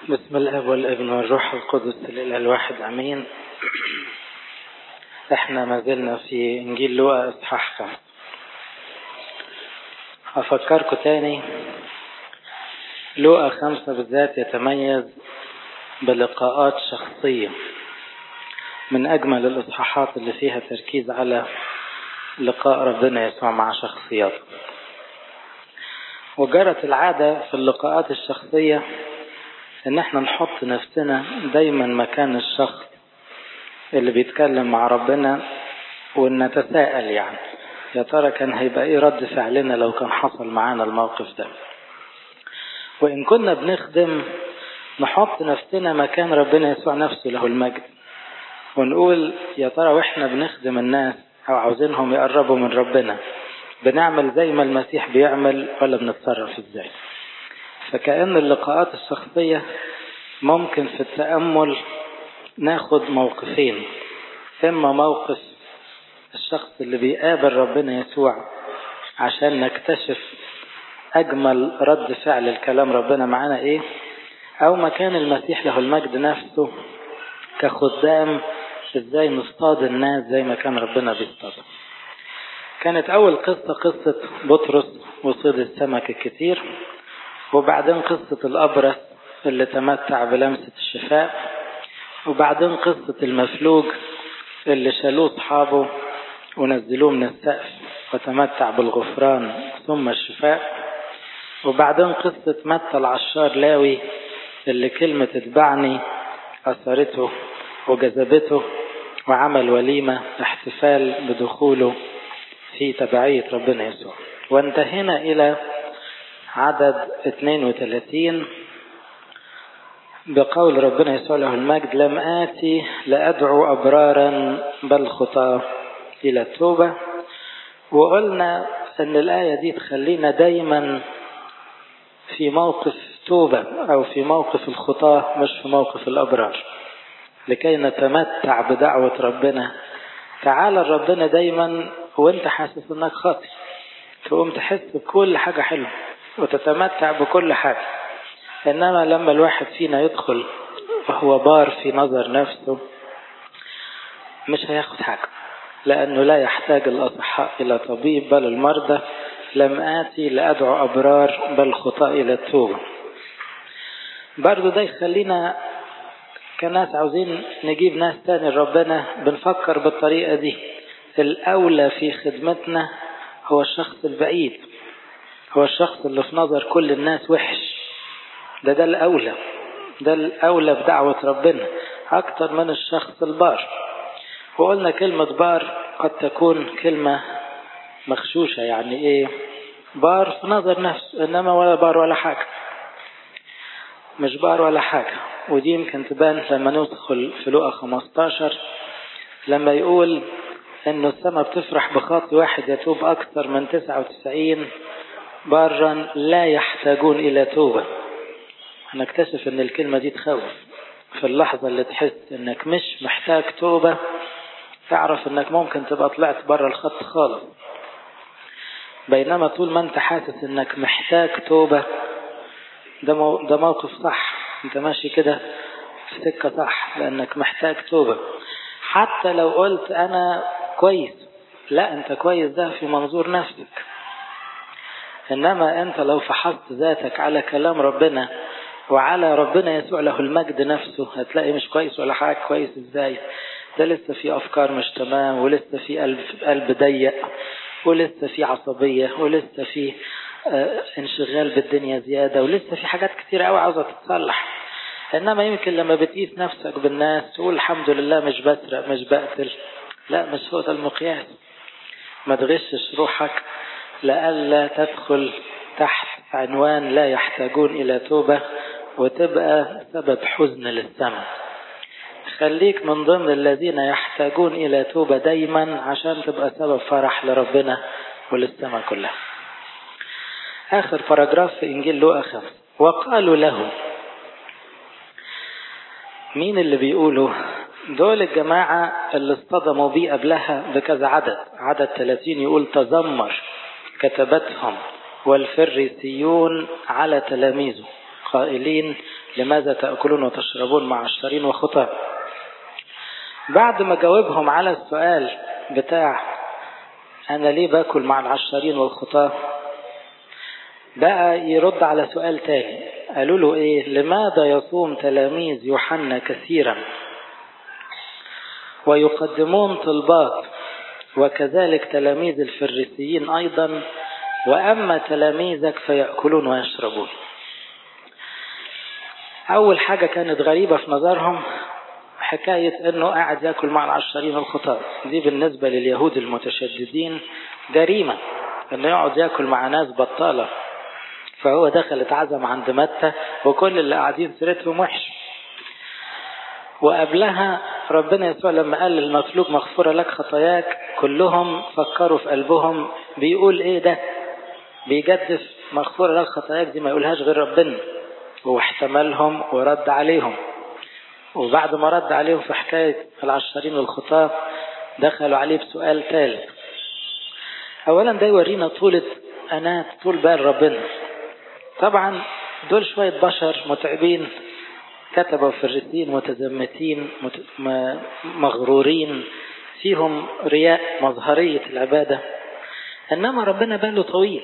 بسم الله والابن والروح القدس الإله الواحد أمين احنا ما زلنا في إنجيل لوقا إصحاح خمسة هفكركم تاني لوقا خمسة بالذات يتميز بلقاءات شخصية من أجمل الإصحاحات اللي فيها تركيز على لقاء ربنا يسوع مع شخصياته وجرت العادة في اللقاءات الشخصية ان احنا نحط نفسنا دايما مكان الشخص اللي بيتكلم مع ربنا ونتساءل يعني يا ترى كان هيبقى ايه رد فعلنا لو كان حصل معانا الموقف ده وان كنا بنخدم نحط نفسنا مكان ربنا يسوع نفسه له المجد ونقول يا ترى واحنا بنخدم الناس او عاوزينهم يقربوا من ربنا بنعمل زي ما المسيح بيعمل ولا بنتصرف ازاي فكأن اللقاءات الشخصية ممكن في التأمل ناخد موقفين إما موقف الشخص اللي بيقابل ربنا يسوع عشان نكتشف أجمل رد فعل الكلام ربنا معانا إيه أو مكان المسيح له المجد نفسه كخدام إزاي نصطاد الناس زي ما كان ربنا بيصطادهم كانت أول قصة قصة بطرس وصيد السمك الكتير وبعدين قصة الأبرص اللي تمتع بلمسة الشفاء وبعدين قصة المفلوج اللي شالوه أصحابه ونزلوه من السقف وتمتع بالغفران ثم الشفاء وبعدين قصة متى العشار لاوي اللي كلمة اتبعني أثرته وجذبته وعمل وليمة احتفال بدخوله في تبعية ربنا يسوع وانتهينا إلى عدد 32 بقول ربنا يسوع له المجد لم آتي لأدعو أبرارا بل خطاة إلى التوبة وقلنا أن الآية دي تخلينا دايما في موقف توبة أو في موقف الخطاة مش في موقف الأبرار لكي نتمتع بدعوة ربنا تعالى ربنا دايما وانت حاسس انك خاطئ تقوم تحس بكل حاجة حلوة وتتمتع بكل حاجة إنما لما الواحد فينا يدخل وهو بار في نظر نفسه مش هياخد حاجة لأنه لا يحتاج الأصحاء إلى طبيب بل المرضى لم آتي لأدعو أبرار بل خطاء إلى التوبة برضو ده يخلينا كناس عاوزين نجيب ناس تاني لربنا بنفكر بالطريقة دي الأولى في خدمتنا هو الشخص البعيد هو الشخص اللي في نظر كل الناس وحش ده ده الأولى ده الأولى بدعوة ربنا أكتر من الشخص البار وقلنا كلمة بار قد تكون كلمة مخشوشة يعني إيه بار في نظر نفسه إنما ولا بار ولا حاجة مش بار ولا حاجة ودي يمكن تبان لما ندخل في لقا 15 لما يقول إنه السماء بتفرح بخاطي واحد يتوب أكثر من 99 برا لا يحتاجون إلى توبة هنكتشف ان الكلمة دي تخوف في اللحظة اللي تحس انك مش محتاج توبة تعرف انك ممكن تبقى طلعت بره الخط خالص بينما طول ما انت حاسس انك محتاج توبة ده, مو ده موقف صح انت ماشي كده في سكة صح لانك محتاج توبة حتى لو قلت انا كويس لا انت كويس ده في منظور نفسك إنما أنت لو فحصت ذاتك على كلام ربنا وعلى ربنا يسوع له المجد نفسه هتلاقي مش كويس ولا حاجة كويس إزاي ده لسه في أفكار مش تمام ولسه في قلب, قلب ضيق ولسه في عصبية ولسه في آه انشغال بالدنيا زيادة ولسه في حاجات كتير قوي عاوزة تتصلح إنما يمكن لما بتقيس نفسك بالناس تقول الحمد لله مش بسرق مش بقتل لا مش هو ده المقياس ما تغشش روحك لئلا تدخل تحت عنوان لا يحتاجون إلى توبة وتبقى سبب حزن للسماء خليك من ضمن الذين يحتاجون إلى توبة دايما عشان تبقى سبب فرح لربنا وللسماء كلها آخر باراجراف في إنجيل لوقا خمس وقالوا له مين اللي بيقولوا دول الجماعة اللي اصطدموا بيه قبلها بكذا عدد عدد 30 يقول تذمر كتبتهم والفريسيون على تلاميذه قائلين لماذا تأكلون وتشربون مع الشرين وخطى بعد ما جاوبهم على السؤال بتاع أنا ليه باكل مع العشارين والخطاة بقى يرد على سؤال تاني قالوا له إيه لماذا يصوم تلاميذ يوحنا كثيرا ويقدمون طلبات وكذلك تلاميذ الفريسيين أيضا وأما تلاميذك فيأكلون ويشربون أول حاجة كانت غريبة في نظرهم حكاية أنه قاعد يأكل مع العشرين الخطاة دي بالنسبة لليهود المتشددين جريمة أنه يقعد يأكل مع ناس بطالة فهو دخل اتعزم عند متى وكل اللي قاعدين سيرتهم وحش وقبلها ربنا يسوع لما قال للمسلوك مغفورة لك خطاياك كلهم فكروا في قلبهم بيقول ايه ده بيجدف مغفورة لك خطاياك دي ما يقولهاش غير ربنا واحتملهم ورد عليهم وبعد ما رد عليهم في حكاية العشرين والخطاة دخلوا عليه بسؤال ثالث أولا ده يورينا طولة أنات طول بال ربنا طبعا دول شوية بشر متعبين كتبوا فريسين متزمتين مت... مغرورين فيهم رياء مظهرية العبادة إنما ربنا باله طويل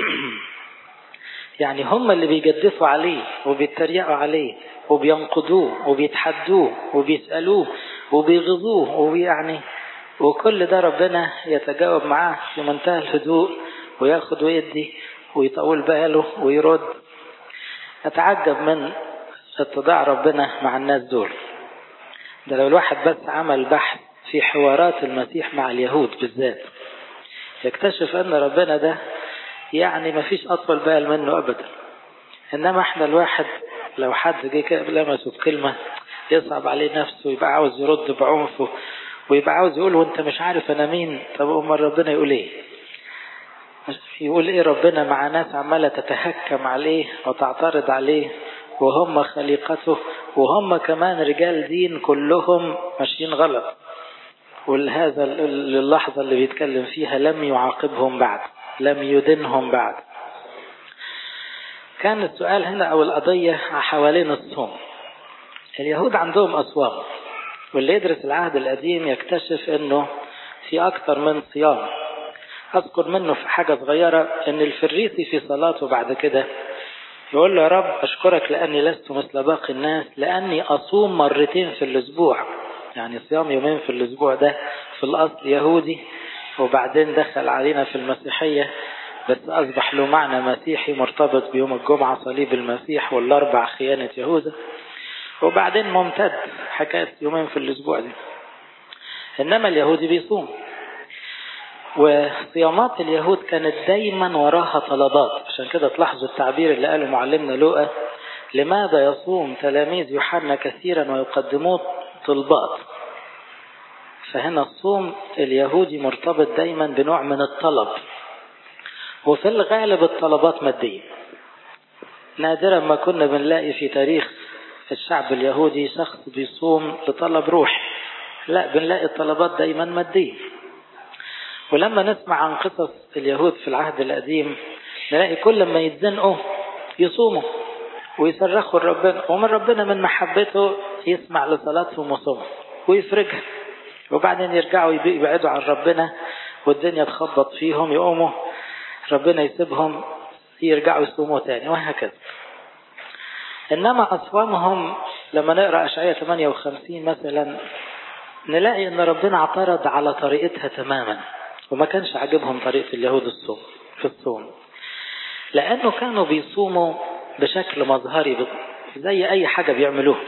يعني هم اللي بيجدفوا عليه وبيتريقوا عليه وبينقضوه وبيتحدوه وبيسألوه وبيغضوه ويعني وكل ده ربنا يتجاوب معاه في منتهى الهدوء وياخد ويدي ويطول باله ويرد أتعجب من اتضاع ربنا مع الناس دول ده لو الواحد بس عمل بحث في حوارات المسيح مع اليهود بالذات يكتشف ان ربنا ده يعني ما فيش اطول بال منه ابدا انما احنا الواحد لو حد جه كده لمسه بكلمه يصعب عليه نفسه ويبقى عاوز يرد بعنفه ويبقى عاوز يقول وانت مش عارف انا مين طب امال ربنا يقول ايه يقول ايه ربنا مع ناس عماله تتهكم عليه وتعترض عليه وهم خليقته وهم كمان رجال دين كلهم ماشيين غلط ولهذا اللحظة اللي بيتكلم فيها لم يعاقبهم بعد لم يدنهم بعد كان السؤال هنا أو القضية حوالين الصوم اليهود عندهم أصوام واللي يدرس العهد القديم يكتشف أنه في أكثر من صيام أذكر منه في حاجة صغيرة أن الفريسي في صلاته بعد كده يقول له يا رب أشكرك لأني لست مثل باقي الناس لأني أصوم مرتين في الأسبوع يعني صيام يومين في الأسبوع ده في الأصل يهودي وبعدين دخل علينا في المسيحية بس أصبح له معنى مسيحي مرتبط بيوم الجمعة صليب المسيح والأربع خيانة يهوذا وبعدين ممتد حكاية يومين في الأسبوع دي إنما اليهودي بيصوم وصيامات اليهود كانت دايما وراها طلبات عشان كده تلاحظوا التعبير اللي قاله معلمنا لوقا لماذا يصوم تلاميذ يوحنا كثيرا ويقدمون طلبات فهنا الصوم اليهودي مرتبط دايما بنوع من الطلب وفي الغالب الطلبات مادية نادرا ما كنا بنلاقي في تاريخ الشعب اليهودي شخص بيصوم لطلب روح لا بنلاقي الطلبات دايما مادية ولما نسمع عن قصص اليهود في العهد القديم نلاقي كل ما يتزنقوا يصوموا ويصرخوا لربنا ومن ربنا من محبته يسمع لصلاتهم وصومهم ويفرجها وبعدين يرجعوا يبعدوا عن ربنا والدنيا تخبط فيهم يقوموا ربنا يسيبهم يرجعوا يصوموا تاني وهكذا إنما أصوامهم لما نقرأ أشعية 58 مثلا نلاقي أن ربنا اعترض على طريقتها تماما وما كانش عاجبهم طريقة اليهود الصوم في الصوم لأنه كانوا بيصوموا بشكل مظهري زي أي حاجة بيعملوها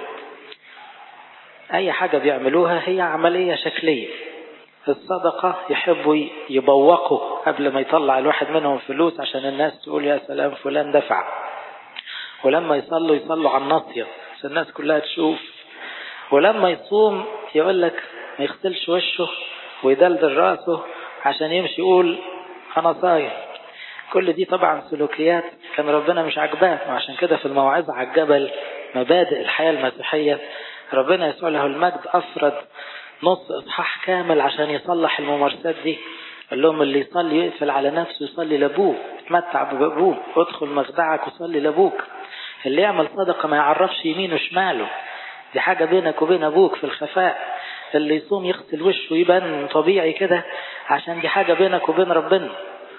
أي حاجة بيعملوها هي عملية شكلية الصدقة يحبوا يبوقوا قبل ما يطلع الواحد منهم فلوس عشان الناس تقول يا سلام فلان دفع ولما يصلوا يصلوا على الناصية عشان الناس كلها تشوف ولما يصوم يقول لك ما يغسلش وشه ويدلدل راسه عشان يمشي يقول أنا صايم كل دي طبعا سلوكيات كان ربنا مش عاجباه وعشان كده في الموعظة على الجبل مبادئ الحياة المسيحية ربنا يسوع له المجد أفرد نص إصحاح كامل عشان يصلح الممارسات دي قال لهم اللي يصلي يقفل على نفسه يصلي لأبوه يتمتع بأبوه ادخل مخدعك وصلي لأبوك اللي يعمل صدقة ما يعرفش يمينه وشماله دي حاجة بينك وبين أبوك في الخفاء اللي يصوم يغسل وشه ويبان طبيعي كده عشان دي حاجة بينك وبين ربنا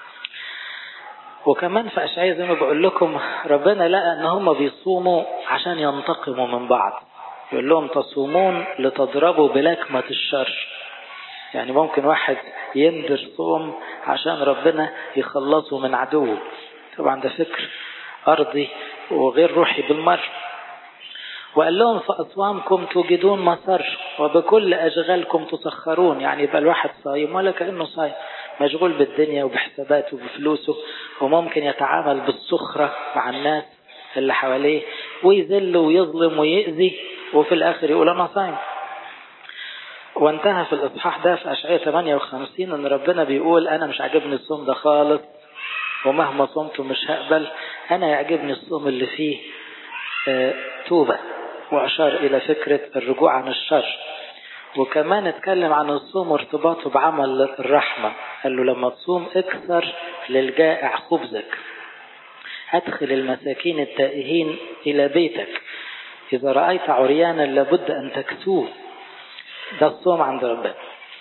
وكمان في أشعية زي ما بقول لكم ربنا لقى ان هم بيصوموا عشان ينتقموا من بعض يقول لهم تصومون لتضربوا بلكمة الشر يعني ممكن واحد يندر صوم عشان ربنا يخلصه من عدوه طبعا ده فكر أرضي وغير روحي بالمرة وقال لهم في أصوامكم توجدون مسر وبكل أشغالكم تسخرون يعني يبقى الواحد صايم ولا كأنه صايم مشغول بالدنيا وبحساباته وبفلوسه وممكن يتعامل بالسخرة مع الناس اللي حواليه ويذل ويظلم ويأذي وفي الآخر يقول أنا صايم وانتهى في الإصحاح ده في أشعية 58 أن ربنا بيقول أنا مش عاجبني الصوم ده خالص ومهما صمت مش هقبل أنا يعجبني الصوم اللي فيه توبة وأشار إلى فكرة الرجوع عن الشر وكمان اتكلم عن الصوم وارتباطه بعمل الرحمة قال له لما تصوم اكثر للجائع خبزك أدخل المساكين التائهين إلى بيتك إذا رأيت عريانا لابد أن تكسوه ده الصوم عند ربنا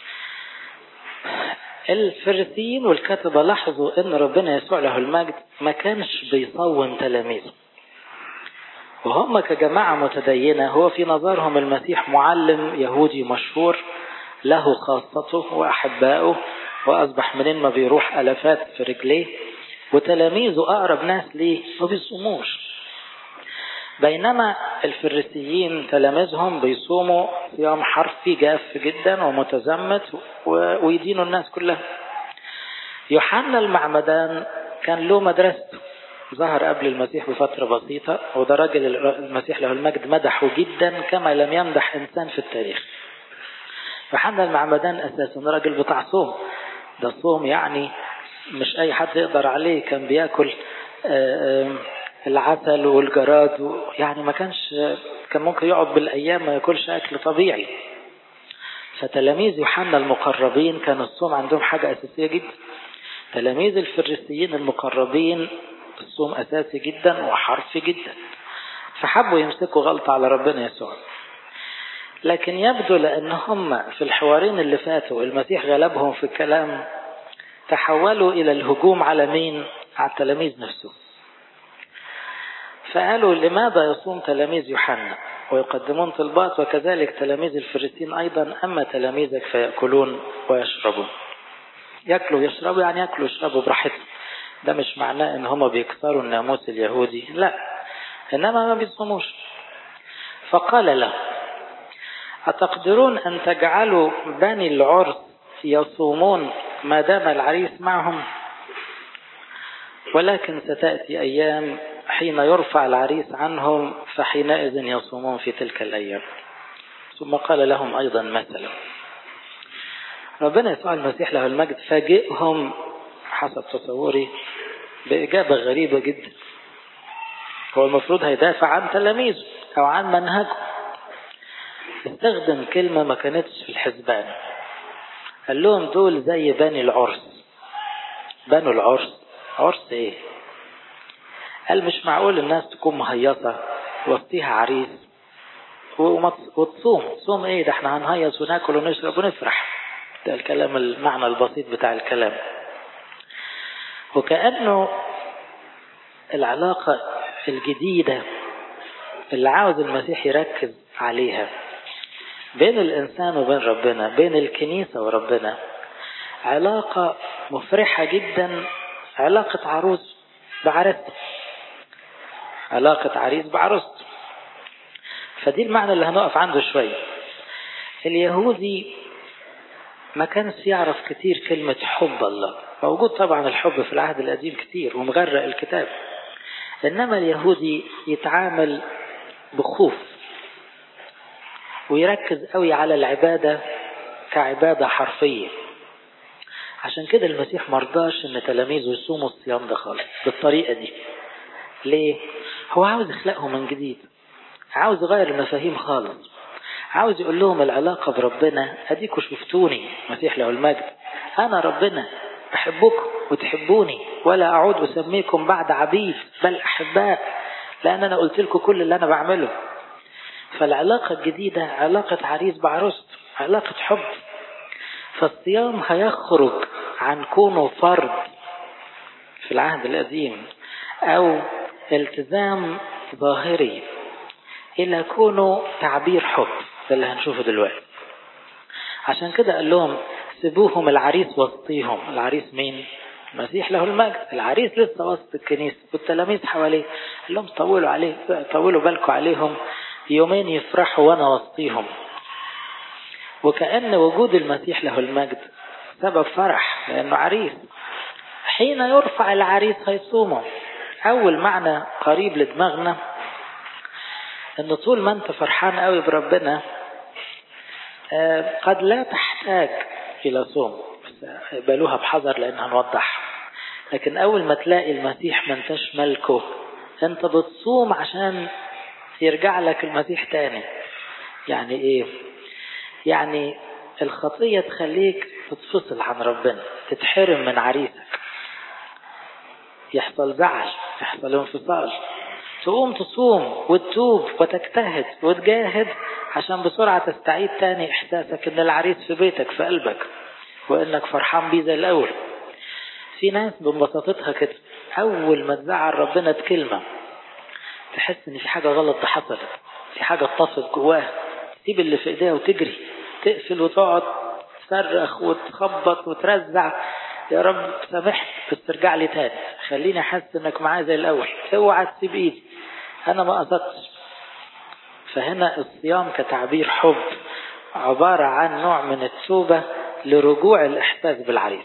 الفريسيين والكتبة لاحظوا ان ربنا يسوع له المجد ما كانش بيصوم تلاميذه وهم كجماعة متدينة هو في نظرهم المسيح معلم يهودي مشهور له خاصته وأحبائه وأصبح منين ما بيروح ألفات في رجليه وتلاميذه أقرب ناس ليه ما بيصوموش بينما الفريسيين تلاميذهم بيصوموا صيام حرفي جاف جدا ومتزمت ويدينوا الناس كلها يوحنا المعمدان كان له مدرسته ظهر قبل المسيح بفترة بسيطة وده راجل المسيح له المجد مدحه جدا كما لم يمدح إنسان في التاريخ يوحنا المعمدان أساسا راجل بتاع صوم ده الصوم يعني مش أي حد يقدر عليه كان بياكل العسل والجراد يعني ما كانش كان ممكن يقعد بالأيام ما ياكلش أكل طبيعي فتلاميذ يوحنا المقربين كان الصوم عندهم حاجة أساسية جدا تلاميذ الفريسيين المقربين الصوم أساسي جدا وحرفي جدا فحبوا يمسكوا غلطة على ربنا يسوع لكن يبدو لأن هم في الحوارين اللي فاتوا المسيح غلبهم في الكلام تحولوا إلى الهجوم على مين؟ على التلاميذ نفسه فقالوا لماذا يصوم تلاميذ يوحنا ويقدمون طلبات وكذلك تلاميذ الفريسين أيضا أما تلاميذك فيأكلون ويشربون يأكلوا ويشربوا يعني يأكلوا ويشربوا براحتهم ده مش معناه ان هم بيكسروا الناموس اليهودي لا انما ما بيصوموش فقال له أتقدرون أن تجعلوا بني العرس يصومون ما دام العريس معهم ولكن ستأتي أيام حين يرفع العريس عنهم فحينئذ يصومون في تلك الأيام ثم قال لهم أيضا مثلا ربنا يسوع المسيح له المجد فاجئهم حسب تصوري بإجابة غريبة جدا هو المفروض هيدافع عن تلاميذه أو عن منهجه استخدم كلمة ما كانتش في الحسبان قال لهم دول زي بني العرس بنو العرس عرس ايه قال مش معقول الناس تكون مهيصة وسطيها عريس وتصوم صوم ايه ده احنا هنهيص وناكل ونشرب ونفرح ده الكلام المعنى البسيط بتاع الكلام وكأنه العلاقة الجديدة اللي عاوز المسيح يركز عليها بين الإنسان وبين ربنا بين الكنيسة وربنا علاقة مفرحة جدا علاقة عروس بعرسته علاقة عريس بعروسته فدي المعنى اللي هنقف عنده شوية اليهودي ما كانش يعرف كتير كلمة حب الله موجود طبعا الحب في العهد القديم كتير ومغرق الكتاب إنما اليهودي يتعامل بخوف ويركز قوي على العبادة كعبادة حرفية عشان كده المسيح مرضاش ان تلاميذه يصوموا الصيام ده خالص بالطريقة دي ليه؟ هو عاوز يخلقهم من جديد عاوز يغير المفاهيم خالص عاوز يقول لهم العلاقة بربنا اديكوا شفتوني مسيح له المجد انا ربنا بحبكم وتحبوني ولا اعود اسميكم بعد عبيد بل احباء لأن أنا قلت لكم كل اللي أنا بعمله فالعلاقة الجديدة علاقة عريس بعروسته علاقة حب فالصيام هيخرج عن كونه فرض في العهد القديم أو التزام ظاهري إلى كونه تعبير حب ده اللي هنشوفه دلوقتي عشان كده قال لهم سيبوهم العريس وسطيهم العريس مين المسيح له المجد العريس لسه وسط الكنيسة والتلاميذ حواليه قال لهم طولوا عليه طولوا بالكم عليهم يومين يفرحوا وانا وسطيهم وكأن وجود المسيح له المجد سبب فرح لأنه عريس حين يرفع العريس هيصومه أول معنى قريب لدماغنا أن طول ما أنت فرحان قوي بربنا قد لا تحتاج إلى صوم بلوها بحذر لأن هنوضح لكن أول ما تلاقي المسيح ما انتش ملكه أنت بتصوم عشان يرجع لك المسيح تاني يعني إيه يعني الخطية تخليك تتفصل عن ربنا تتحرم من عريسك يحصل زعل يحصل انفصال تقوم تصوم وتتوب وتجتهد وتجاهد عشان بسرعة تستعيد تاني إحساسك إن العريس في بيتك في قلبك وإنك فرحان بيه زي الأول في ناس ببساطتها كده أول ما تزعل ربنا بكلمة تحس إن في حاجة غلط حصلت في حاجة اتطفت جواها تسيب اللي في إيديها وتجري تقفل وتقعد تصرخ وتخبط وترزع يا رب سامحني بس ترجع لي تاني خليني احس انك معايا زي الاول اوعى تسيب ايدي انا ما قصدتش فهنا الصيام كتعبير حب عبارة عن نوع من التوبة لرجوع الاحساس بالعريس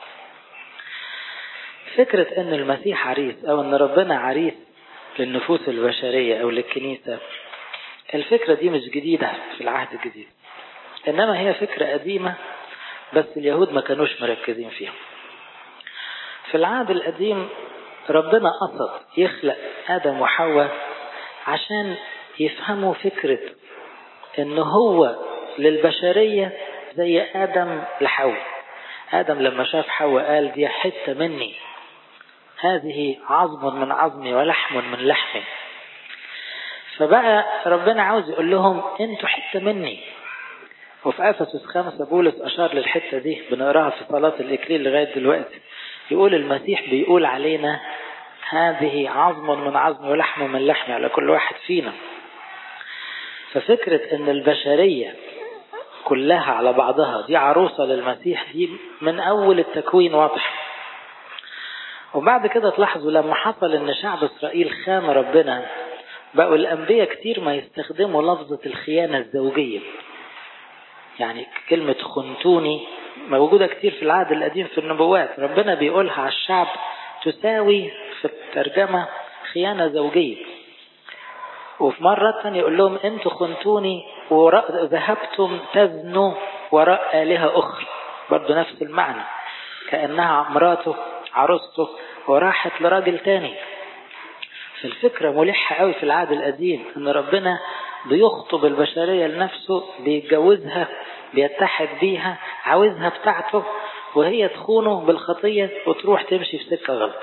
فكرة ان المسيح عريس او ان ربنا عريس للنفوس البشرية او للكنيسة الفكرة دي مش جديدة في العهد الجديد انما هي فكرة قديمة بس اليهود ما كانوش مركزين فيها في العهد القديم ربنا قصد يخلق آدم وحواء عشان يفهموا فكرة ان هو للبشرية زي آدم لحواء آدم لما شاف حواء قال دي حتة مني هذه عظم من عظمي ولحم من لحمي فبقى ربنا عاوز يقول لهم انتوا حتة مني وفي أفسس خمسة بولس أشار للحتة دي بنقراها في صلاة الإكليل لغاية دلوقتي يقول المسيح بيقول علينا هذه عظم من عظم ولحم من لحم على كل واحد فينا ففكرة ان البشرية كلها على بعضها دي عروسة للمسيح دي من أول التكوين واضح وبعد كده تلاحظوا لما حصل ان شعب إسرائيل خان ربنا بقوا الأنبياء كتير ما يستخدموا لفظة الخيانة الزوجية يعني كلمة خنتوني موجودة كتير في العهد القديم في النبوات ربنا بيقولها على الشعب تساوي في الترجمة خيانة زوجية وفي مرة ثانية يقول لهم انتوا خنتوني وذهبتم تزنوا وراء آلهة أخرى برضو نفس المعنى كأنها مراته عروسته وراحت لراجل تاني فالفكرة ملحة قوي في العهد القديم ان ربنا بيخطب البشرية لنفسه بيتجوزها بيتحد بيها عاوزها بتاعته وهي تخونه بالخطية وتروح تمشي في سكة غلط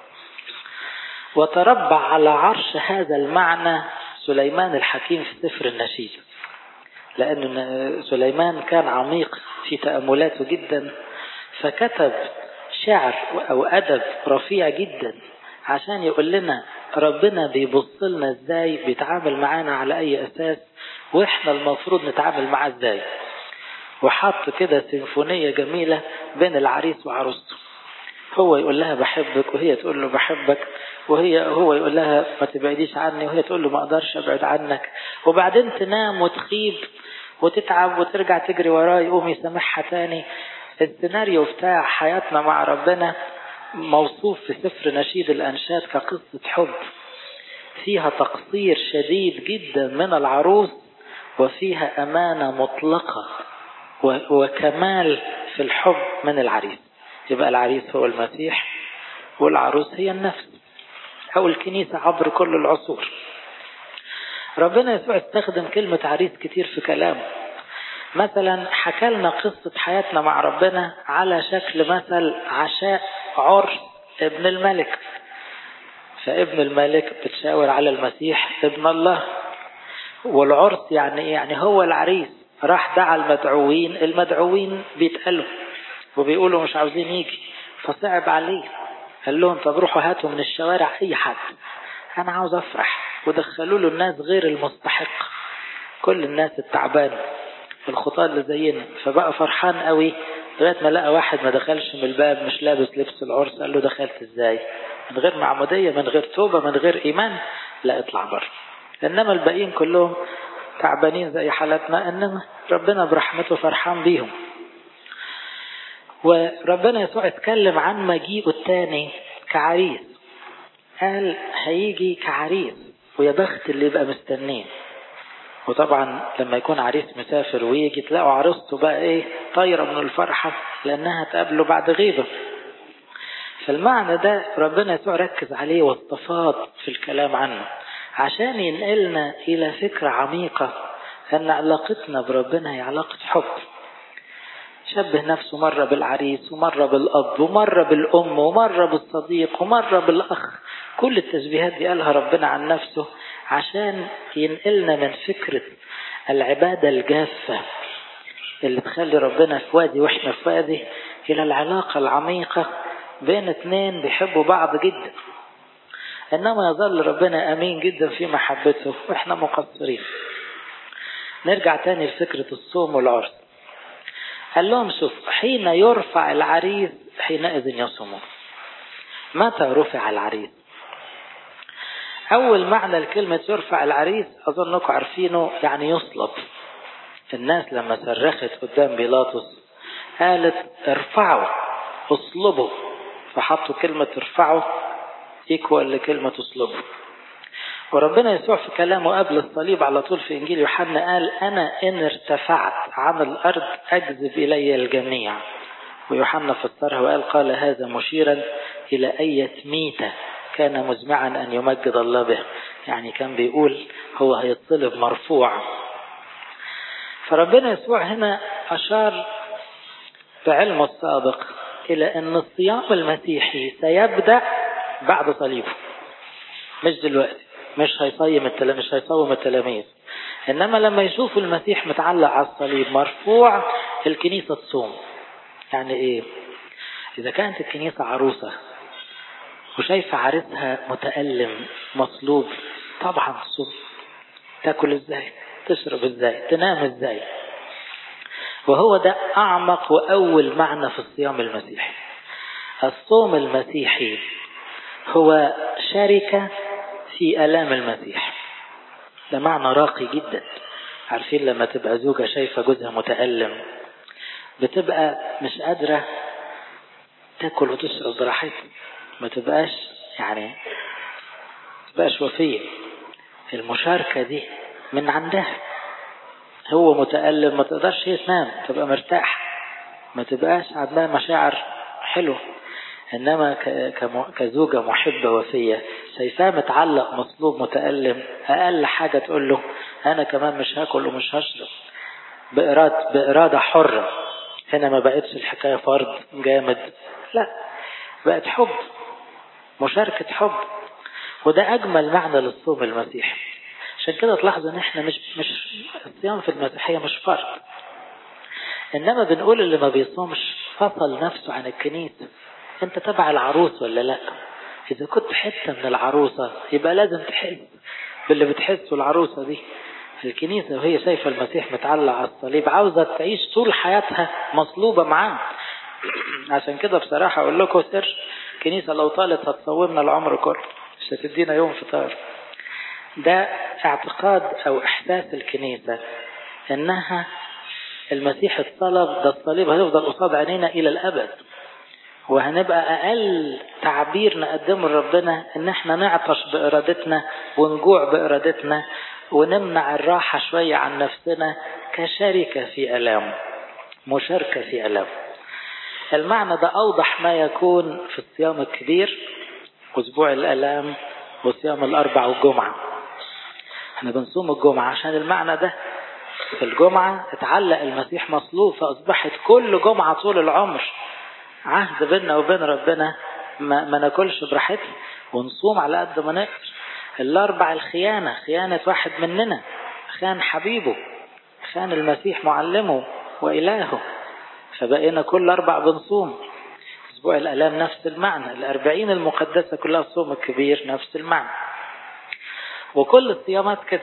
وتربع على عرش هذا المعنى سليمان الحكيم في سفر النشيد لأن سليمان كان عميق في تأملاته جدا فكتب شعر أو أدب رفيع جدا عشان يقول لنا ربنا بيبص لنا ازاي بيتعامل معانا على اي اساس واحنا المفروض نتعامل معاه ازاي وحط كده سيمفونية جميلة بين العريس وعروسته هو يقول لها بحبك وهي تقول له بحبك وهي هو يقول لها ما تبعديش عني وهي تقول له ما اقدرش ابعد عنك وبعدين تنام وتخيب وتتعب وترجع تجري وراه يقوم يسامحها تاني السيناريو بتاع حياتنا مع ربنا موصوف في سفر نشيد الأنشاد كقصة حب فيها تقصير شديد جدا من العروس وفيها أمانة مطلقة وكمال في الحب من العريس يبقى العريس هو المسيح والعروس هي النفس أو الكنيسة عبر كل العصور ربنا يسوع استخدم كلمة عريس كتير في كلامه مثلا حكى لنا قصة حياتنا مع ربنا على شكل مثل عشاء عرس ابن الملك فابن الملك بتشاور على المسيح ابن الله والعرس يعني ايه يعني هو العريس راح دعا المدعوين المدعوين بيتقلوا وبيقولوا مش عاوزين يجي فصعب عليه قال لهم طب روحوا هاتوا من الشوارع اي حد انا عاوز افرح ودخلوا له الناس غير المستحق كل الناس التعبانه الخطاة اللي زينا فبقى فرحان قوي لغايه ما لقى واحد ما دخلش من الباب مش لابس لبس العرس قال له دخلت ازاي من غير معموديه من غير توبه من غير ايمان لا اطلع بره انما الباقيين كلهم تعبانين زي حالتنا انما ربنا برحمته فرحان بيهم وربنا يسوع اتكلم عن مجيئه الثاني كعريس قال هيجي كعريس ويا بخت اللي يبقى مستنيه وطبعا لما يكون عريس مسافر ويجي تلاقوا عروسته بقى ايه طايرة من الفرحة لانها تقابله بعد غيبة فالمعنى ده ربنا يسوع ركز عليه واستفاض في الكلام عنه عشان ينقلنا الى فكرة عميقة ان علاقتنا بربنا هي علاقة حب شبه نفسه مرة بالعريس ومرة بالأب ومرة بالأم ومرة بالصديق ومرة بالأخ كل التشبيهات دي قالها ربنا عن نفسه عشان ينقلنا من فكرة العبادة الجافة اللي تخلي ربنا في وادي واحنا في وادي إلى العلاقة العميقة بين اتنين بيحبوا بعض جدا إنما يظل ربنا أمين جدا في محبته وإحنا مقصرين نرجع تاني لفكرة الصوم والعرس قال لهم شوف حين يرفع العريس حينئذ يصومون متى رفع العريس أول معنى لكلمة يرفع العريس أظنكم عارفينه يعني يصلب الناس لما صرخت قدام بيلاطس قالت ارفعوا اصلبوا فحطوا كلمة ارفعوا ايكوال لكلمة اصلبوا وربنا يسوع في كلامه قبل الصليب على طول في انجيل يوحنا قال انا ان ارتفعت عن الارض اجذب الي الجميع ويوحنا فسرها وقال قال هذا مشيرا الى اية ميتة كان مزمعا ان يمجد الله به يعني كان بيقول هو هيتصلب مرفوع فربنا يسوع هنا اشار بعلمه السابق الى ان الصيام المسيحي سيبدا بعد صليبه مش دلوقتي مش هيصيم التلاميذ مش هيصوم التلاميذ انما لما يشوفوا المسيح متعلق على الصليب مرفوع الكنيسه تصوم يعني ايه اذا كانت الكنيسه عروسه وشايفه عريسها متالم مصلوب طبعا تصوم تاكل ازاي تشرب ازاي تنام ازاي وهو ده اعمق واول معنى في الصيام المسيحي الصوم المسيحي هو شركه في آلام المسيح ده معنى راقي جدا عارفين لما تبقى زوجة شايفة جوزها متألم بتبقى مش قادرة تاكل وتشرب براحتها ما تبقاش يعني ما تبقاش وفية المشاركة دي من عندها هو متألم ما تقدرش هي تنام تبقى مرتاح ما تبقاش عندها مشاعر حلوة إنما كزوجة محبة وفية شايفاه متعلق مصلوب متألم أقل حاجة تقول له أنا كمان مش هاكل ومش هشرب بإرادة, بإرادة حرة هنا ما بقتش الحكاية فرض جامد لا بقت حب مشاركة حب وده أجمل معنى للصوم المسيحي عشان كده تلاحظوا ان احنا مش مش الصيام في المسيحية مش فرض انما بنقول اللي ما بيصومش فصل نفسه عن الكنيسة انت تبع العروس ولا لا اذا كنت حتة من العروسة يبقى لازم تحس باللي بتحسه العروسة دي في الكنيسة وهي شايفة المسيح متعلق على الصليب عاوزة تعيش طول حياتها مصلوبة معاه عشان كده بصراحة اقول لكم سر الكنيسة لو طالت هتصومنا العمر كله مش هتدينا يوم فطار ده اعتقاد او احساس الكنيسة انها المسيح اتصلب ده الصليب هيفضل قصاد عينينا الى الابد وهنبقى اقل تعبير نقدمه لربنا ان احنا نعطش بارادتنا ونجوع بارادتنا ونمنع الراحة شوية عن نفسنا كشركة في ألام مشاركة في ألام المعنى ده أوضح ما يكون في الصيام الكبير أسبوع الألام وصيام الأربع والجمعة احنا بنصوم الجمعة عشان المعنى ده في الجمعة اتعلق المسيح مصلوب فأصبحت كل جمعة طول العمر عهد بيننا وبين ربنا ما, ما ناكلش براحتنا ونصوم على قد ما نقدر الأربع الخيانة خيانة واحد مننا خان حبيبه خان المسيح معلمه وإلهه فبقينا كل أربع بنصوم أسبوع الألام نفس المعنى الأربعين المقدسة كلها الصوم الكبير نفس المعنى وكل الصيامات كده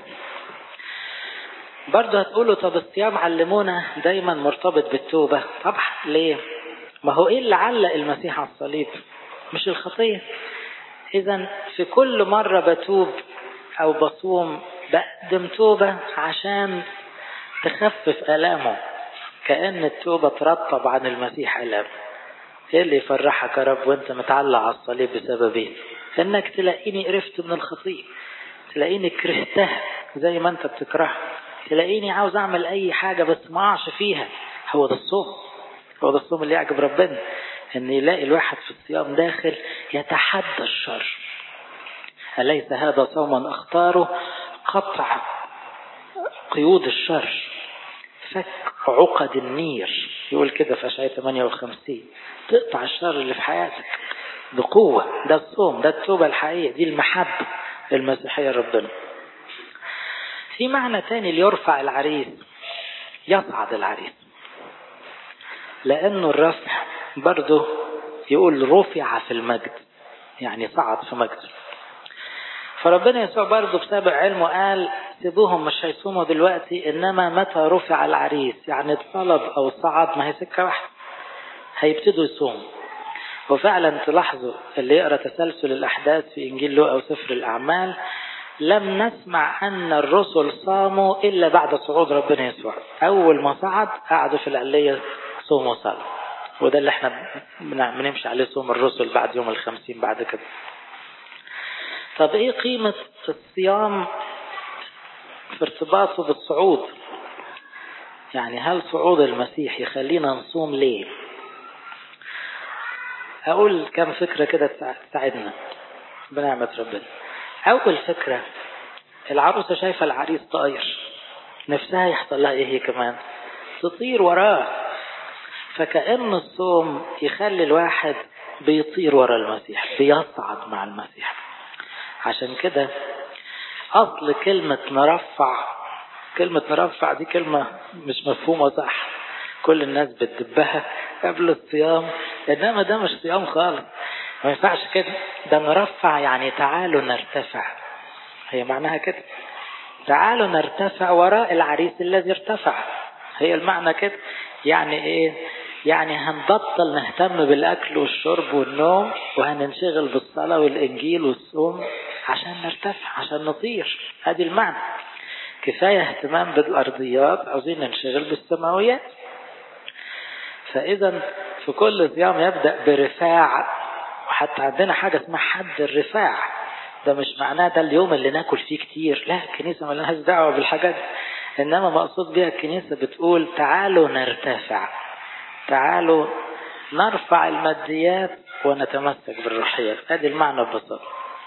برضه هتقولوا طب الصيام علمونا دايما مرتبط بالتوبة طبعا ليه ما هو ايه اللي علق المسيح على الصليب مش الخطية اذا في كل مرة بتوب او بصوم بقدم توبة عشان تخفف ألامه كأن التوبة ترطب عن المسيح ألام ايه اللي يفرحك يا رب وانت متعلق على الصليب بسببين انك تلاقيني قرفت من الخطية تلاقيني كرهتها زي ما انت بتكرهها تلاقيني عاوز اعمل اي حاجة بس ما اقعش فيها هو ده الصوم هو ده الصوم اللي يعجب ربنا ان يلاقي الواحد في الصيام داخل يتحدى الشر أليس هذا صوما اختاره قطع قيود الشر فك عقد النير يقول كده في اشعياء 58 تقطع الشر اللي في حياتك بقوة ده الصوم ده التوبة الحقيقية دي المحبة المسيحية ربنا في معنى تاني ليرفع العريس يصعد العريس لأنه الرفع برضه يقول رفع في المجد يعني صعد في مجد فربنا يسوع برضه بسبب علمه قال سيبوهم مش هيصوموا دلوقتي انما متى رفع العريس يعني اتصلب او صعد ما هي سكه واحده هيبتدوا يصوموا وفعلا تلاحظوا اللي يقرا تسلسل الاحداث في انجيل لوقا وسفر الاعمال لم نسمع ان الرسل صاموا الا بعد صعود ربنا يسوع اول ما صعد قعدوا في العليه صوموا وصلوا وده اللي احنا بنمشي عليه صوم الرسل بعد يوم الخمسين بعد كده طب ايه قيمة الصيام في ارتباطه بالصعود يعني هل صعود المسيح يخلينا نصوم ليه اقول كم فكرة كده تساعدنا بنعمة ربنا اول فكرة العروسة شايفة العريس طاير نفسها يحصل لها ايه هي كمان تطير وراه فكأن الصوم يخلي الواحد بيطير ورا المسيح بيصعد مع المسيح عشان كده أصل كلمة نرفع كلمة نرفع دي كلمة مش مفهومة صح كل الناس بتدبها قبل الصيام إنما ده مش صيام خالص ما ينفعش كده ده نرفع يعني تعالوا نرتفع هي معناها كده تعالوا نرتفع وراء العريس الذي ارتفع هي المعنى كده يعني ايه يعني هنبطل نهتم بالأكل والشرب والنوم وهننشغل بالصلاة والإنجيل والصوم عشان نرتفع عشان نطير هذه المعنى كفاية اهتمام بالأرضيات عاوزين ننشغل بالسماويات فإذا في كل صيام يبدأ برفاع وحتى عندنا حاجة اسمها حد الرفاع ده مش معناه ده اليوم اللي ناكل فيه كتير لا الكنيسة ما لهاش دعوة بالحاجات إنما مقصود بها الكنيسة بتقول تعالوا نرتفع تعالوا نرفع الماديات ونتمسك بالروحيات هذه المعنى ببساطة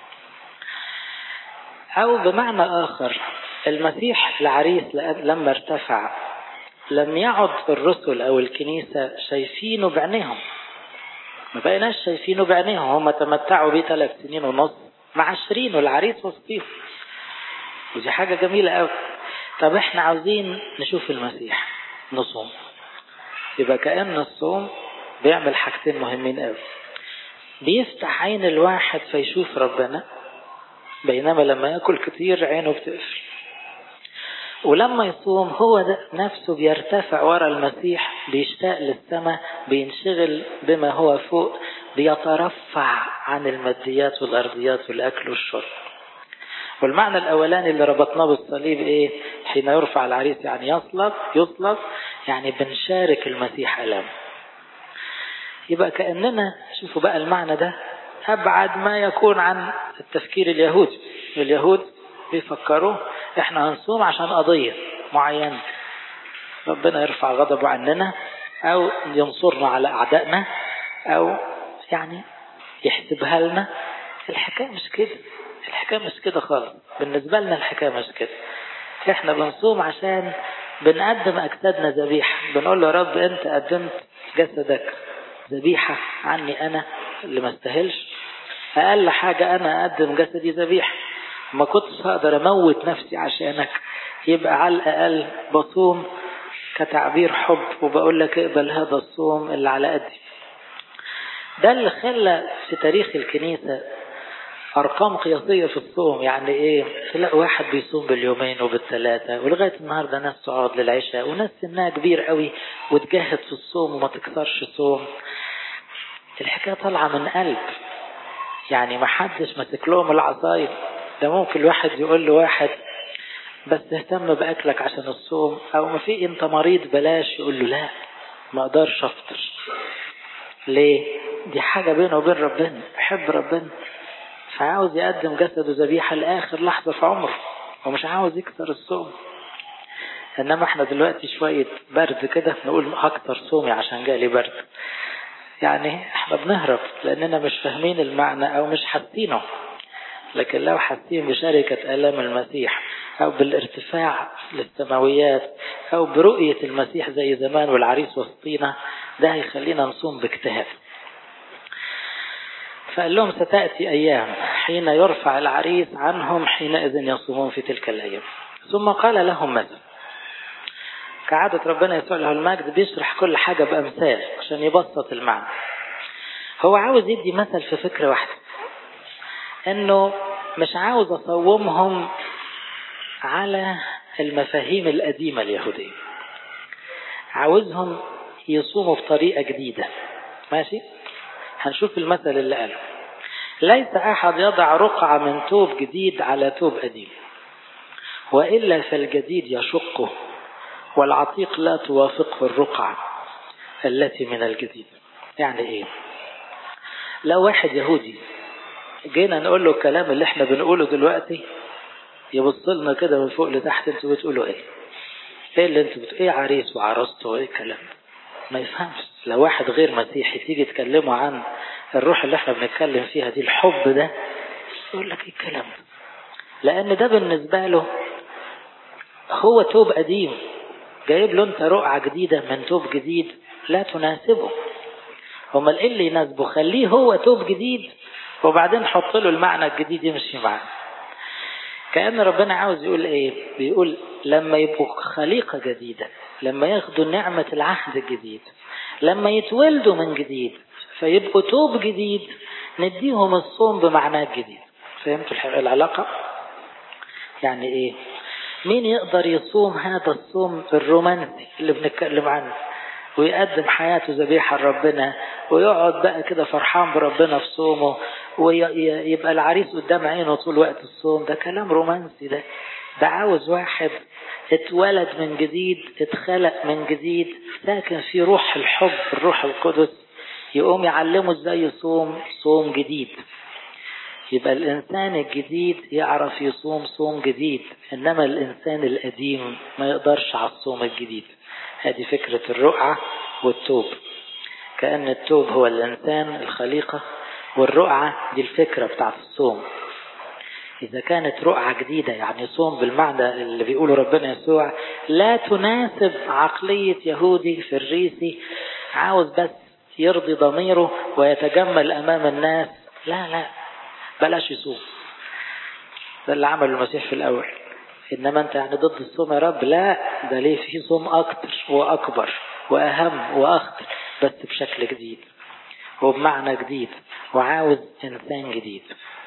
أو بمعنى آخر المسيح العريس لما ارتفع لم يعد الرسل أو الكنيسة شايفينه بعينيهم ما بقيناش شايفينه بعينيهم هم تمتعوا بيه ثلاث سنين ونص معشرين والعريس وسطيهم ودي حاجة جميلة قوي طب احنا عاوزين نشوف المسيح نصوم يبقى كأن الصوم بيعمل حاجتين مهمين قوي بيفتح عين الواحد فيشوف ربنا بينما لما ياكل كتير عينه بتقفل ولما يصوم هو ده نفسه بيرتفع ورا المسيح بيشتاق للسماء بينشغل بما هو فوق بيترفع عن الماديات والأرضيات والأكل والشرب والمعنى الأولاني اللي ربطناه بالصليب إيه حين يرفع العريس يعني يصلب يصلب يعني بنشارك المسيح ألم يبقى كأننا شوفوا بقى المعنى ده أبعد ما يكون عن التفكير اليهودي اليهود بيفكروا احنا هنصوم عشان قضية معينة ربنا يرفع غضبه عننا او ينصرنا على اعدائنا او يعني يحسبها لنا الحكاية مش كده الحكاية مش كده خالص بالنسبة لنا الحكاية مش كده احنا بنصوم عشان بنقدم اجسادنا ذبيحة بنقول له يا رب انت قدمت جسدك ذبيحة عني انا اللي ما استاهلش أقل حاجة أنا أقدم جسدي ذبيحة ما كنتش هقدر أموت نفسي عشانك يبقى على الأقل بصوم كتعبير حب وبقول لك اقبل هذا الصوم اللي على قدي ده اللي خلى في تاريخ الكنيسة أرقام قياسية في الصوم يعني إيه تلاقي واحد بيصوم باليومين وبالثلاثة ولغاية النهاردة ناس تقعد للعشاء وناس سنها كبير قوي وتجاهد في الصوم وما تكسرش صوم الحكاية طالعة من قلب يعني ما حدش ماسك لهم العصاية ده ممكن الواحد يقول له واحد بس اهتم بأكلك عشان الصوم أو ما في أنت مريض بلاش يقول له لا ما أقدرش أفطر ليه؟ دي حاجة بينه وبين ربنا بحب ربنا فعاوز يقدم جسده ذبيحة لآخر لحظة في عمره ومش عاوز يكسر الصوم إنما احنا دلوقتي شوية برد كده نقول هكتر صومي عشان جالي برد يعني احنا بنهرب لأننا مش فاهمين المعنى أو مش حاسينه لكن لو حاسين بشركة آلام المسيح أو بالارتفاع للسماويات أو برؤية المسيح زي زمان والعريس وسطينا ده هيخلينا نصوم باجتهاد فقال لهم ستأتي أيام حين يرفع العريس عنهم حينئذ يصومون في تلك الأيام ثم قال لهم مثل كعادة ربنا يسوع له المجد بيشرح كل حاجة بأمثال عشان يبسط المعنى هو عاوز يدي مثل في فكرة واحدة انه مش عاوز اصومهم على المفاهيم القديمة اليهودية عاوزهم يصوموا بطريقة جديدة ماشي هنشوف المثل اللي قاله ليس أحد يضع رقعة من توب جديد على توب قديم وإلا فالجديد يشقه والعتيق لا توافقه الرقعة التي من الجديد يعني إيه لو واحد يهودي جينا نقول له الكلام اللي احنا بنقوله دلوقتي يبص لنا كده من فوق لتحت انتوا بتقولوا ايه ايه اللي انتوا بتقولوا ايه عريس وعروسته وايه الكلام ما يفهمش لو واحد غير مسيحي تيجي تكلمه عن الروح اللي احنا بنتكلم فيها دي الحب ده يقول لك ايه الكلام ده لان ده بالنسبه له هو توب قديم جايب له انت رقعه جديده من توب جديد لا تناسبه امال ايه اللي يناسبه خليه هو توب جديد وبعدين حط له المعنى الجديد يمشي معاه كأن ربنا عاوز يقول ايه بيقول لما يبقوا خليقة جديدة لما ياخدوا نعمة العهد الجديد لما يتولدوا من جديد فيبقوا توب جديد نديهم الصوم بمعناه الجديد فهمتوا العلاقة يعني ايه مين يقدر يصوم هذا الصوم الرومانسي اللي بنتكلم عنه ويقدم حياته ذبيحة لربنا ويقعد بقى كده فرحان بربنا في صومه ويبقى العريس قدام عينه طول وقت الصوم ده كلام رومانسي ده ده عاوز واحد اتولد من جديد اتخلق من جديد ساكن في روح الحب الروح القدس يقوم يعلمه ازاي يصوم صوم جديد يبقى الإنسان الجديد يعرف يصوم صوم جديد إنما الإنسان القديم ما يقدرش على الصوم الجديد هذه فكرة الرقعة والتوب كأن التوب هو الإنسان الخليقة والرقعة دي الفكرة بتاعت الصوم إذا كانت رقعة جديدة يعني صوم بالمعنى اللي بيقوله ربنا يسوع لا تناسب عقلية يهودي فريسي عاوز بس يرضي ضميره ويتجمل أمام الناس لا لا بلاش يصوم ده اللي عمله المسيح في الأول إنما أنت يعني ضد الصوم يا رب لا ده ليه في صوم أكتر وأكبر وأهم وأخطر بس بشكل جديد وبمعنى جديد وعاوز إنسان جديد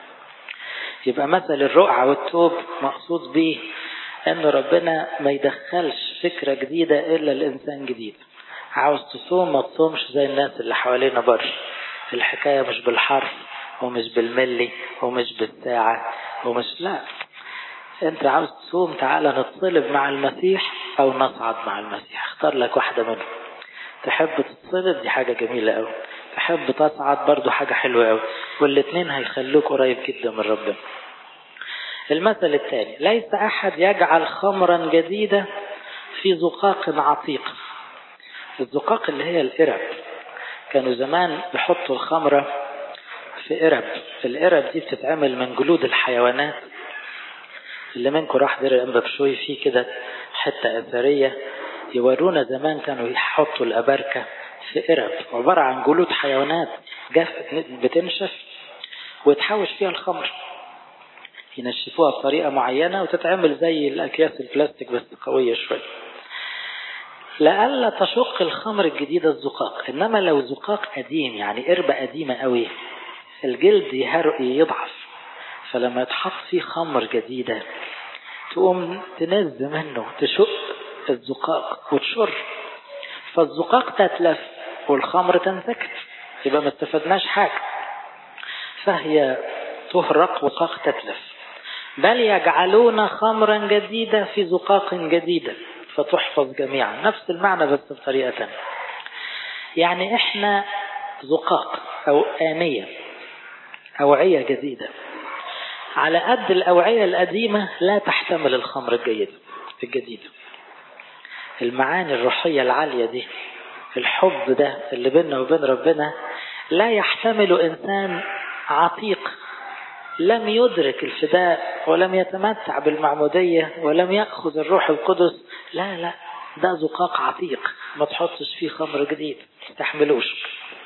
يبقى مثل الرقعة والتوب مقصود به أن ربنا ما يدخلش فكرة جديدة إلا الإنسان جديد عاوز تصوم ما تصومش زي الناس اللي حوالينا بره الحكاية مش بالحرف ومش بالملي ومش بالساعة ومش لا انت عاوز تصوم تعالى نتصلب مع المسيح او نصعد مع المسيح اختار لك واحدة منهم تحب تتصلب دي حاجة جميلة قوي تحب تصعد برضو حاجة حلوة قوي والاتنين هيخلوك قريب جدا من ربنا المثل الثاني ليس أحد يجعل خمرا جديدة في زقاق عتيق الزقاق اللي هي القرب كانوا زمان يحطوا الخمرة في قرب القرب دي بتتعمل من جلود الحيوانات اللي منكم راح دير الأنبا بشوي فيه كده حتة أثرية يورونا زمان كانوا يحطوا الأبركة في قرب عبارة عن جلود حيوانات جافت بتنشف ويتحوش فيها الخمر ينشفوها بطريقة معينة وتتعمل زي الأكياس البلاستيك بس قوية شوية لألا تشق الخمر الجديدة الزقاق إنما لو زقاق قديم يعني قربة قديمة قوي الجلد يضعف فلما يتحط فيه خمر جديدة تقوم تنز منه تشق الزقاق وتشر فالزقاق تتلف والخمر تنسكت يبقى ما استفدناش حاجة فهي تهرق وقاق تتلف بل يجعلون خمرا جديدة في زقاق جديدة فتحفظ جميعا نفس المعنى بس بطريقة تانية يعني احنا زقاق او آنية أوعية جديدة على قد الأوعية القديمة لا تحتمل الخمر الجيد الجديدة المعاني الروحية العالية دي الحب ده اللي بيننا وبين ربنا لا يحتمل إنسان عتيق لم يدرك الفداء ولم يتمتع بالمعمودية ولم يأخذ الروح القدس لا لا ده زقاق عتيق ما تحطش فيه خمر جديد تحملوش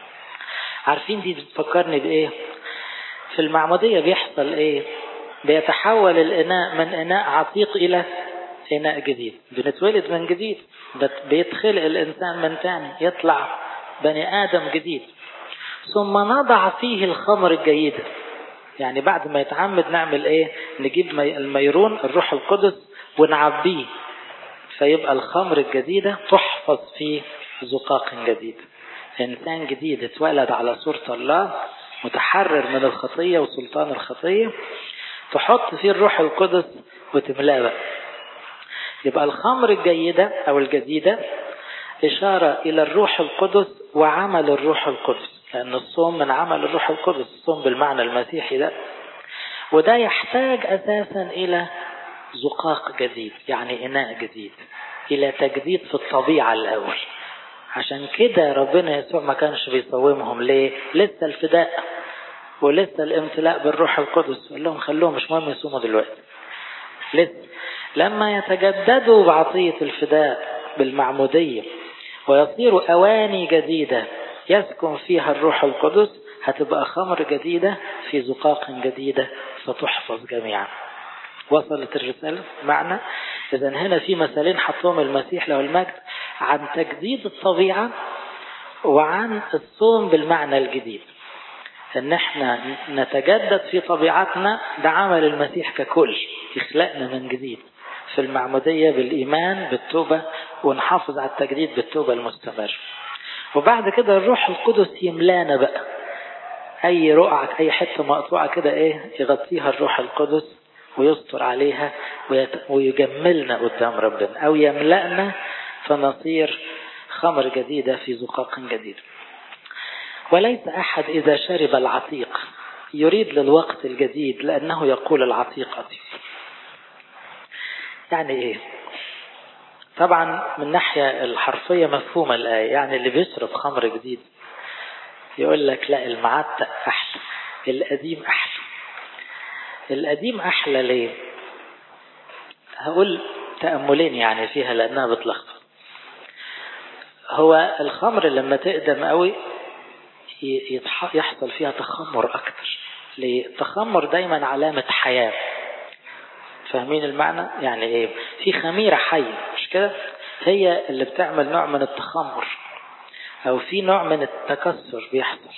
عارفين دي بتفكرني بإيه في المعمودية بيحصل إيه بيتحول الإناء من إناء عتيق إلى إناء جديد بنتولد من جديد بيتخلق الإنسان من تاني يطلع بني آدم جديد ثم نضع فيه الخمر الجيدة يعني بعد ما يتعمد نعمل ايه نجيب الميرون الروح القدس ونعبيه فيبقى الخمر الجديدة تحفظ في زقاق جديد إنسان جديد اتولد على صورة الله متحرر من الخطية وسلطان الخطية تحط فيه الروح القدس وتملاه بقى يبقى الخمر الجيدة أو الجديدة إشارة إلى الروح القدس وعمل الروح القدس لأن الصوم من عمل الروح القدس الصوم بالمعنى المسيحي ده وده يحتاج أساسا إلى زقاق جديد يعني إناء جديد إلى تجديد في الطبيعة الأول عشان كده ربنا يسوع ما كانش بيصومهم ليه لسه الفداء ولسه الامتلاء بالروح القدس قال لهم خلوهم مش مهم يصوموا دلوقتي لسه لما يتجددوا بعطية الفداء بالمعمودية ويصيروا أواني جديدة يسكن فيها الروح القدس هتبقى خمر جديدة في زقاق جديدة فتحفظ جميعا وصلت الرسالة معنى إذا هنا في مثالين حطهم المسيح له المجد عن تجديد الطبيعة وعن الصوم بالمعنى الجديد ان احنا نتجدد في طبيعتنا ده عمل المسيح ككل يخلقنا من جديد في المعمودية بالإيمان بالتوبة ونحافظ على التجديد بالتوبة المستمر وبعد كده الروح القدس يملانا بقى أي رقعة أي حتة مقطوعة كده إيه يغطيها الروح القدس ويستر عليها ويجملنا قدام ربنا أو يملأنا فنصير خمر جديدة في زقاق جديد وليس أحد إذا شرب العتيق يريد للوقت الجديد لأنه يقول العتيق عتيق يعني إيه طبعا من الناحية الحرفية مفهومة الآية يعني اللي بيشرب خمر جديد يقول لك لا المعتق أحلى القديم أحلى القديم أحلى ليه هقول تأملين يعني فيها لأنها بتلخبط هو الخمر لما تقدم قوي يحصل فيها تخمر أكتر ليه التخمر دايما علامة حياة فاهمين المعنى يعني ايه في خميرة حية مش كده هي اللي بتعمل نوع من التخمر او في نوع من التكسر بيحصل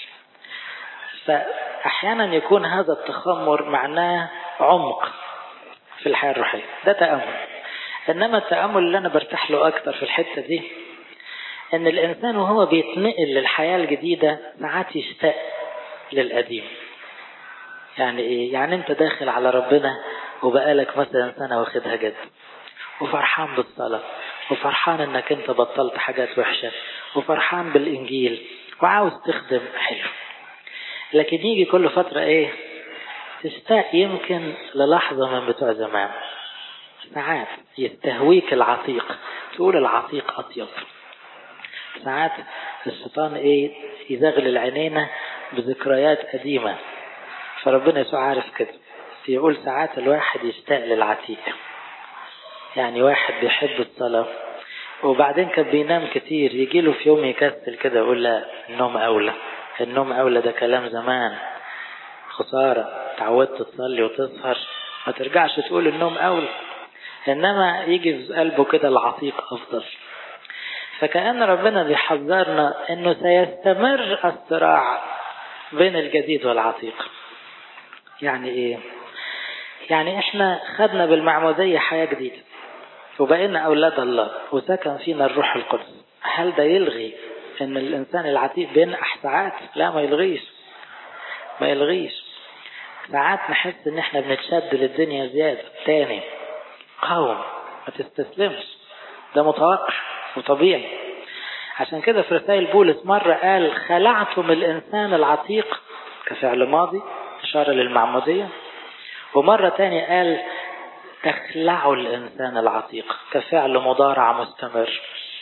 فاحيانا يكون هذا التخمر معناه عمق في الحياة الروحية ده تأمل انما التأمل اللي انا برتاح له اكتر في الحتة دي ان الانسان وهو بيتنقل للحياة الجديدة ساعات يشتاق للقديم يعني ايه يعني انت داخل على ربنا وبقالك مثلا سنة واخدها جد وفرحان بالصلاة وفرحان انك انت بطلت حاجات وحشة وفرحان بالانجيل وعاوز تخدم حلو لكن يجي كل فترة ايه تشتاق يمكن للحظة من بتوع زمان ساعات يستهويك العتيق تقول العتيق اطيب ساعات الشيطان ايه يزغل العينينا بذكريات قديمة فربنا يسوع عارف كده يقول ساعات الواحد يشتاق للعتيق يعني واحد بيحب الصلاة وبعدين كان بينام كتير يجي له في يوم يكسل كده يقول لا النوم أولى النوم أولى ده كلام زمان خسارة تعودت تصلي وتسهر ما ترجعش تقول النوم أول إنما يجي في قلبه كده العتيق أفضل فكأن ربنا بيحذرنا إنه سيستمر الصراع بين الجديد والعتيق يعني إيه؟ يعني إحنا خدنا بالمعمودية حياة جديدة وبقينا أولاد الله وسكن فينا الروح القدس هل ده يلغي إن الإنسان العتيق بينقح ساعات؟ لا ما يلغيش ما يلغيش ساعات نحس إن إحنا بنتشد للدنيا زيادة تاني قاوم ما تستسلمش ده متوقع وطبيعي عشان كده في رسائل بولس مرة قال خلعتم الإنسان العتيق كفعل ماضي إشارة للمعمودية ومرة تانية قال تخلعوا الإنسان العتيق كفعل مضارع مستمر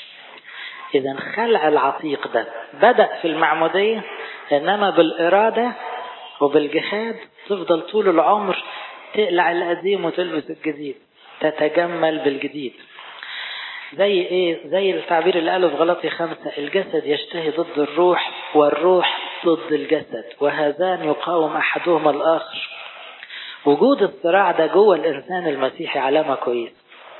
إذا خلع العتيق ده بدأ في المعمودية إنما بالإرادة وبالجهاد تفضل طول العمر تقلع القديم وتلبس الجديد تتجمل بالجديد زي ايه زي التعبير اللي قاله في غلطي خمسة الجسد يشتهي ضد الروح والروح ضد الجسد وهذان يقاوم احدهما الاخر وجود الصراع ده جوه الانسان المسيحي علامة كويسة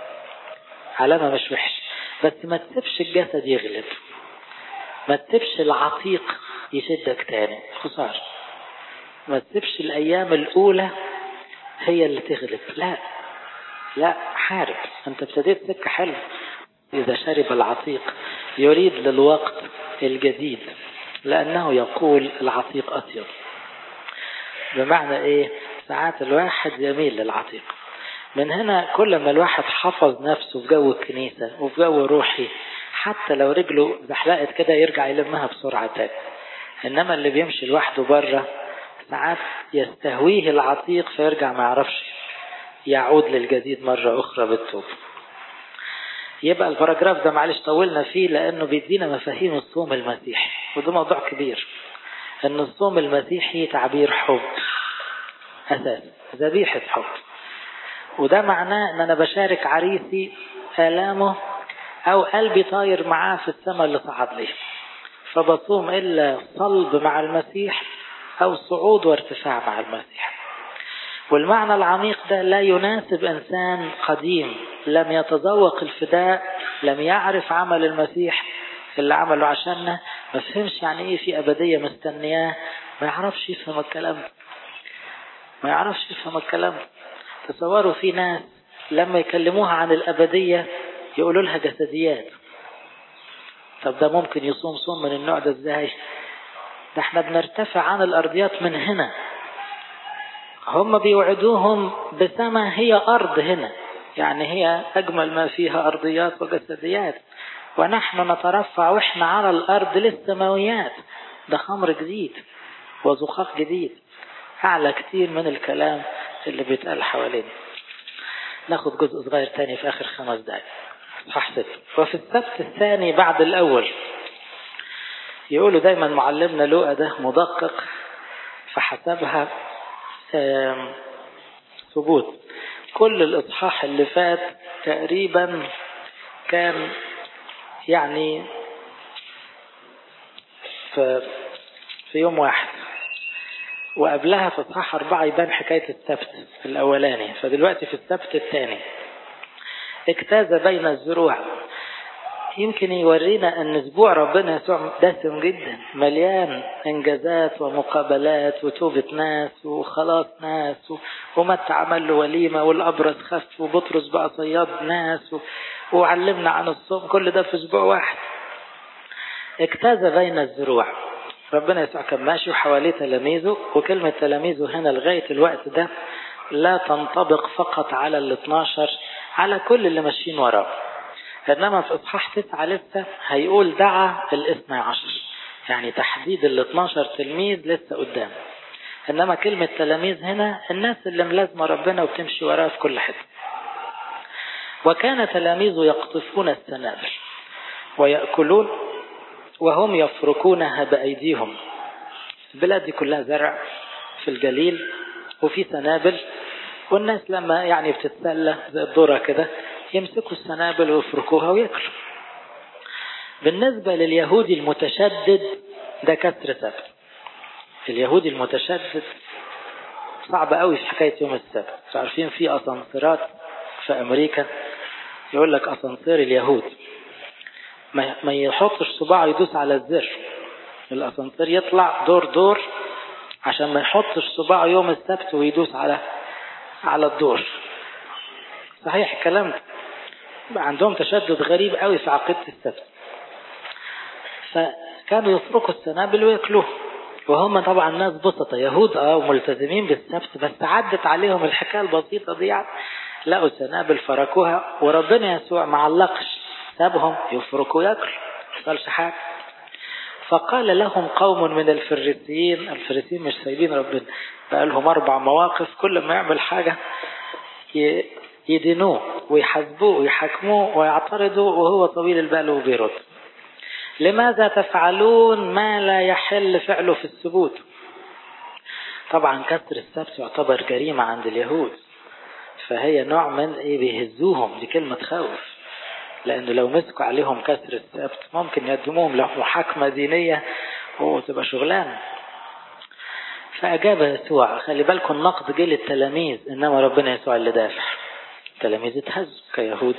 علامة مش وحشة بس ما تسيبش الجسد يغلب ما تسيبش العتيق يشدك تاني خسارة ما تسيبش الايام الاولى هي اللي تغلب لا لا حارب انت ابتديت سكة حلوة إذا شرب العتيق يريد للوقت الجديد لأنه يقول العتيق أطيب بمعنى إيه ساعات الواحد يميل للعتيق من هنا كل ما الواحد حفظ نفسه في جو الكنيسة وفي جو روحي حتى لو رجله زحلقت كده يرجع يلمها بسرعة تاني إنما اللي بيمشي لوحده بره ساعات يستهويه العتيق فيرجع ما يعرفش يعود للجديد مرة أخرى بالتوبة يبقى الباراجراف ده معلش طولنا فيه لأنه بيدينا مفاهيم الصوم المسيحي وده موضوع كبير أن الصوم المسيحي تعبير حب أساس ذبيحة حب وده معناه أن أنا بشارك عريسي آلامه أو قلبي طاير معاه في السماء اللي صعد ليه فبصوم إلا صلب مع المسيح أو صعود وارتفاع مع المسيح والمعنى العميق ده لا يناسب إنسان قديم لم يتذوق الفداء لم يعرف عمل المسيح اللي عمله عشاننا ما فهمش يعني ايه في أبدية مستنياه ما يعرفش يفهم الكلام ده ما يعرفش يفهم الكلام ده تصوروا في ناس لما يكلموها عن الأبدية يقولوا لها جسديات طب ده ممكن يصوم صوم من النوع ده ازاي ده احنا بنرتفع عن الأرضيات من هنا هم بيوعدوهم بسما هي أرض هنا يعني هي أجمل ما فيها أرضيات وجسديات ونحن نترفع وإحنا على الأرض للسماويات ده خمر جديد وزخاخ جديد أعلى كتير من الكلام اللي بيتقال حوالينا ناخد جزء صغير تاني في آخر خمس دقايق صح ست وفي السبت الثاني بعد الأول يقولوا دايما معلمنا لوقا ده مدقق فحسبها ثبوت كل الإصحاح اللي فات تقريبا كان يعني في, في يوم واحد وقبلها في إصحاح أربعة يبان حكاية السبت الأولاني فدلوقتي في السبت الثاني اجتاز بين الزروع يمكن يورينا ان اسبوع ربنا يسوع دسم جدا مليان انجازات ومقابلات وتوبة ناس وخلاص ناس ومتى عمل له وليمة والابرص خف وبطرس بقى صياد ناس وعلمنا عن الصوم كل ده في اسبوع واحد اجتاز بين الزروع ربنا يسوع كان ماشي وحواليه تلاميذه وكلمة تلاميذه هنا لغاية الوقت ده لا تنطبق فقط على ال 12 على كل اللي ماشيين وراه انما في اصحاح تسعة لسه هيقول دعا الاثنى عشر يعني تحديد ال 12 تلميذ لسه قدام انما كلمة تلاميذ هنا الناس اللي ملازمة ربنا وبتمشي وراه في كل حتة وكان تلاميذه يقطفون السنابل ويأكلون وهم يفركونها بأيديهم البلاد دي كلها زرع في الجليل وفي سنابل والناس لما يعني بتتسلى زي الذرة كده يمسكوا السنابل ويفركوها وياكلوا بالنسبة لليهودي المتشدد ده كسر سبت اليهودي المتشدد صعب قوي في حكاية يوم السبت عارفين في أسانسيرات في أمريكا يقول لك أسانسير اليهود ما يحطش صباعه يدوس على الزر الأسانسير يطلع دور دور عشان ما يحطش صباعه يوم السبت ويدوس على على الدور صحيح الكلام ده عندهم تشدد غريب قوي في عقيدة السبت فكانوا يفركوا السنابل وياكلوه وهم طبعا ناس بسطة يهود اه وملتزمين بالسبت بس عدت عليهم الحكاية البسيطة دي يعني لقوا سنابل فركوها وربنا يسوع ما علقش سابهم يفركوا ياكلوا ما حصلش حاجة فقال لهم قوم من الفريسيين الفريسيين مش سايبين ربنا بقى لهم أربع مواقف كل ما يعمل حاجة يدينوه ويحاسبوه ويحاكموه ويعترضوا وهو طويل البال وبيرد لماذا تفعلون ما لا يحل فعله في الثبوت طبعا كسر السبت يعتبر جريمة عند اليهود فهي نوع من ايه بيهزوهم دي كلمة خوف لانه لو مسكوا عليهم كسر السبت ممكن يقدموهم لمحاكمة دينية وتبقى شغلانة فأجاب يسوع خلي بالكم النقد جه للتلاميذ إنما ربنا يسوع اللي دافع التلاميذ اتهزوا كيهود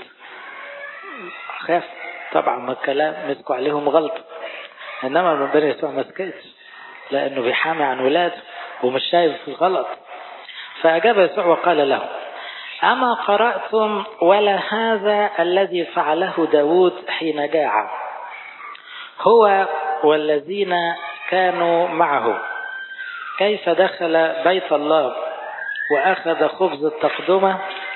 خاف طبعا ما الكلام مسكوا عليهم غلط إنما ربنا يسوع ما سكتش لأنه بيحامي عن ولاده ومش شايف الغلط فأجاب يسوع وقال له أما قرأتم ولا هذا الذي فعله داود حين جاع هو والذين كانوا معه كيف دخل بيت الله وأخذ خبز التقدمة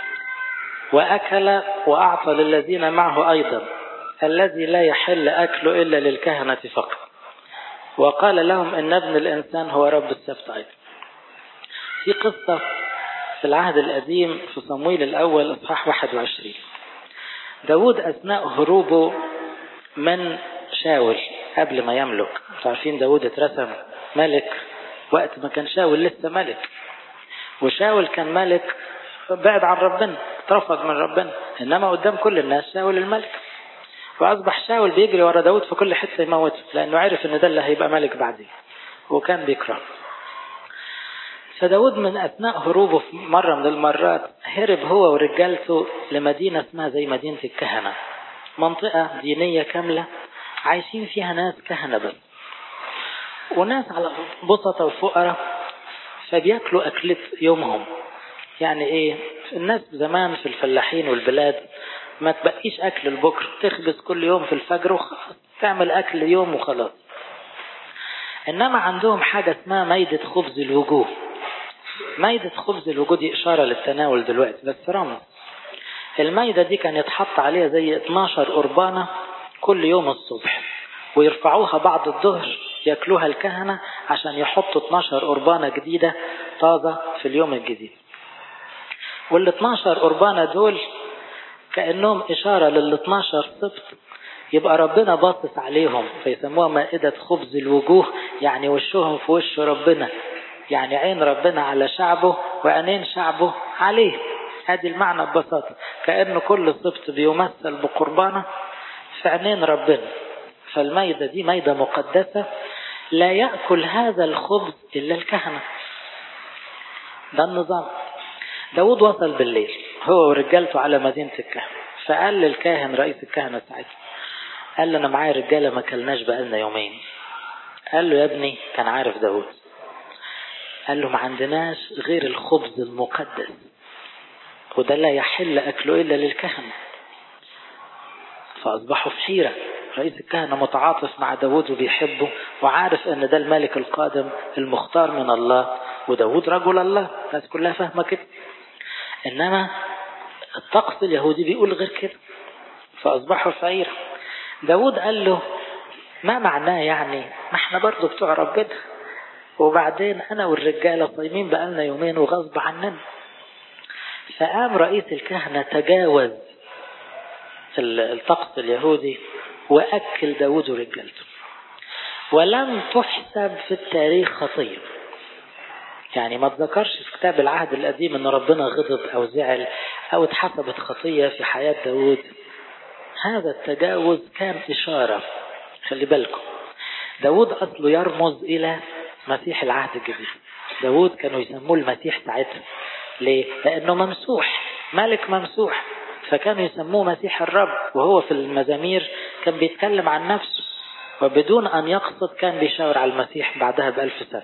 وأكل وأعطى للذين معه أيضا الذي لا يحل أكله إلا للكهنة فقط وقال لهم إن ابن الإنسان هو رب السبت أيضا في قصة في العهد القديم في صمويل الأول إصحاح 21 داود أثناء هروبه من شاول قبل ما يملك عارفين داود اترسم ملك وقت ما كان شاول لسه ملك وشاول كان ملك بعد عن ربنا اترفض من ربنا انما قدام كل الناس شاول الملك واصبح شاول بيجري ورا داود في كل حته يموته لانه عرف ان ده اللي هيبقى ملك بعديه وكان بيكره فداود من اثناء هروبه في مره من المرات هرب هو ورجالته لمدينه اسمها زي مدينه الكهنه منطقه دينيه كامله عايشين فيها ناس كهنه بس وناس على بسطة وفقراء فبياكلوا أكلة يومهم يعني إيه الناس زمان في الفلاحين والبلاد ما تبقيش أكل البكر تخبز كل يوم في الفجر وخلاص تعمل أكل يوم وخلاص إنما عندهم حاجة اسمها ميدة خبز الوجوه ميدة خبز الوجوه دي إشارة للتناول دلوقتي بس رمز الميدة دي كان يتحط عليها زي 12 قربانة كل يوم الصبح ويرفعوها بعد الظهر ياكلوها الكهنة عشان يحطوا 12 قربانة جديدة طازة في اليوم الجديد وال 12 قربانة دول كأنهم إشارة لل 12 سبت يبقى ربنا باصص عليهم فيسموها مائدة خبز الوجوه يعني وشهم في وش ربنا يعني عين ربنا على شعبه وعينين شعبه عليه هذه المعنى ببساطة كأنه كل سبت بيمثل بقربانة في عينين ربنا فالميدة دي ميدة مقدسة لا يأكل هذا الخبز إلا الكهنة ده النظام داود وصل بالليل هو ورجالته على مدينة الكهنة فقال للكاهن رئيس الكهنة ساعتها قال له أنا معايا رجالة ما كلناش بقالنا يومين قال له يا ابني كان عارف داود قال له ما عندناش غير الخبز المقدس وده لا يحل أكله إلا للكهنة فأصبحوا في حيرة رئيس الكهنة متعاطف مع داود وبيحبه وعارف ان ده الملك القادم المختار من الله وداود رجل الله الناس كلها فاهمة كده انما الطقس اليهودي بيقول غير كده فاصبحوا في عيرة داود قال له ما معناه يعني ما احنا برضو بتوع ربنا وبعدين انا والرجالة صايمين بقالنا يومين وغصب عننا فقام رئيس الكهنة تجاوز الطقس اليهودي وأكل داود ورجالته ولم تحسب في التاريخ خطية يعني ما تذكرش في كتاب العهد القديم ان ربنا غضب او زعل او اتحسبت خطية في حياة داود هذا التجاوز كان اشارة خلي بالكم داود اصله يرمز الى مسيح العهد الجديد داود كانوا يسموه المسيح ساعتها ليه؟ لأنه ممسوح ملك ممسوح فكانوا يسموه مسيح الرب وهو في المزامير كان بيتكلم عن نفسه وبدون أن يقصد كان بيشاور على المسيح بعدها بألف سنة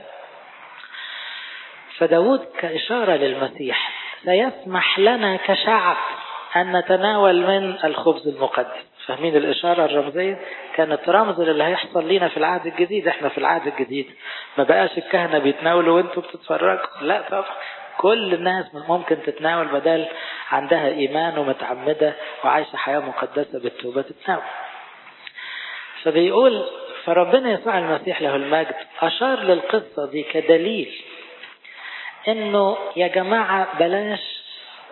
فداود كإشارة للمسيح سيسمح لنا كشعب أن نتناول من الخبز المقدس فاهمين الإشارة الرمزية كانت رمز للي هيحصل لينا في العهد الجديد احنا في العهد الجديد ما بقاش الكهنة بيتناولوا وانتوا بتتفرجوا لا طبعا كل الناس ممكن تتناول بدل عندها إيمان ومتعمدة وعايشة حياة مقدسة بالتوبة تتناول فبيقول فربنا يسوع المسيح له المجد أشار للقصة دي كدليل إنه يا جماعة بلاش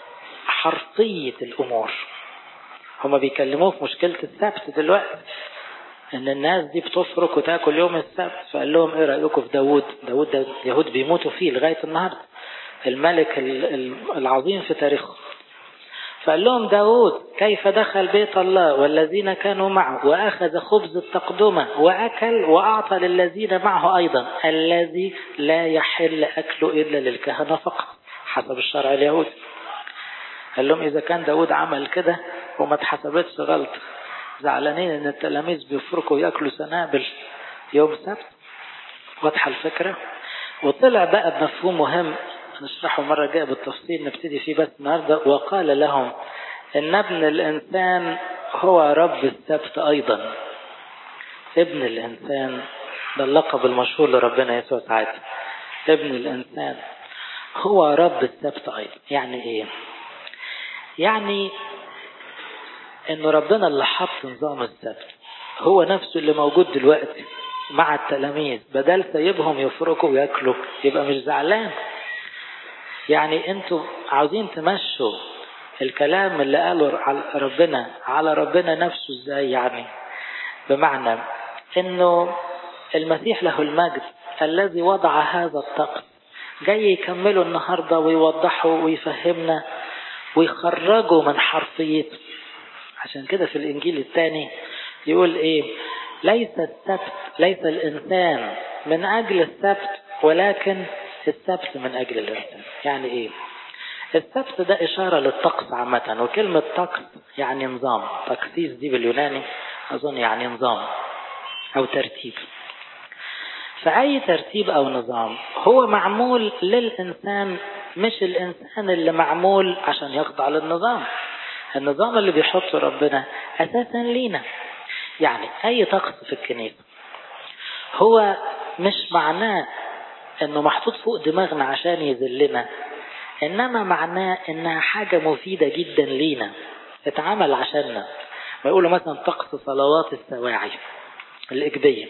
حرفية الأمور هما بيكلموه في مشكلة السبت دلوقتي ان الناس دي بتفرك وتاكل يوم السبت فقال لهم ايه رأيكم في داود داود ده اليهود بيموتوا فيه لغاية النهاردة الملك العظيم في تاريخه فقال لهم داود كيف دخل بيت الله والذين كانوا معه وأخذ خبز التقدمة وأكل وأعطى للذين معه أيضا الذي لا يحل أكله إلا للكهنة فقط حسب الشرع اليهودي قال لهم إذا كان داود عمل كده وما اتحسبتش غلط زعلانين ان التلاميذ بيفركوا وياكلوا سنابل يوم السبت واضحه الفكره وطلع بقى بمفهوم مهم نشرحه المره الجايه بالتفصيل نبتدي فيه بس النهارده وقال لهم ان ابن الانسان هو رب السبت ايضا ابن الانسان ده اللقب المشهور لربنا يسوع ساعتها ابن الانسان هو رب السبت ايضا يعني ايه يعني ان ربنا اللي حط نظام السبت هو نفسه اللي موجود دلوقتي مع التلاميذ بدل سايبهم يفركوا وياكلوا يبقى مش زعلان يعني انتوا عاوزين تمشوا الكلام اللي قاله على ربنا على ربنا نفسه ازاي يعني بمعنى انه المسيح له المجد الذي وضع هذا الطقس جاي يكمله النهارده ويوضحه ويفهمنا ويخرجه من حرفيته عشان كده في الإنجيل الثاني يقول إيه ليس السبت ليس الإنسان من أجل السبت ولكن السبت من أجل الإنسان يعني إيه السبت ده إشارة للطقس عامة وكلمة طقس يعني نظام تقسيس دي باليوناني أظن يعني نظام أو ترتيب فأي ترتيب أو نظام هو معمول للإنسان مش الإنسان اللي معمول عشان يخضع للنظام النظام اللي بيحطه ربنا أساسا لينا يعني أي طقس في الكنيسة هو مش معناه انه محطوط فوق دماغنا عشان يذلنا انما معناه انها حاجة مفيدة جدا لينا اتعمل عشاننا ما يقولوا مثلا طقس صلوات السواعي الإجبية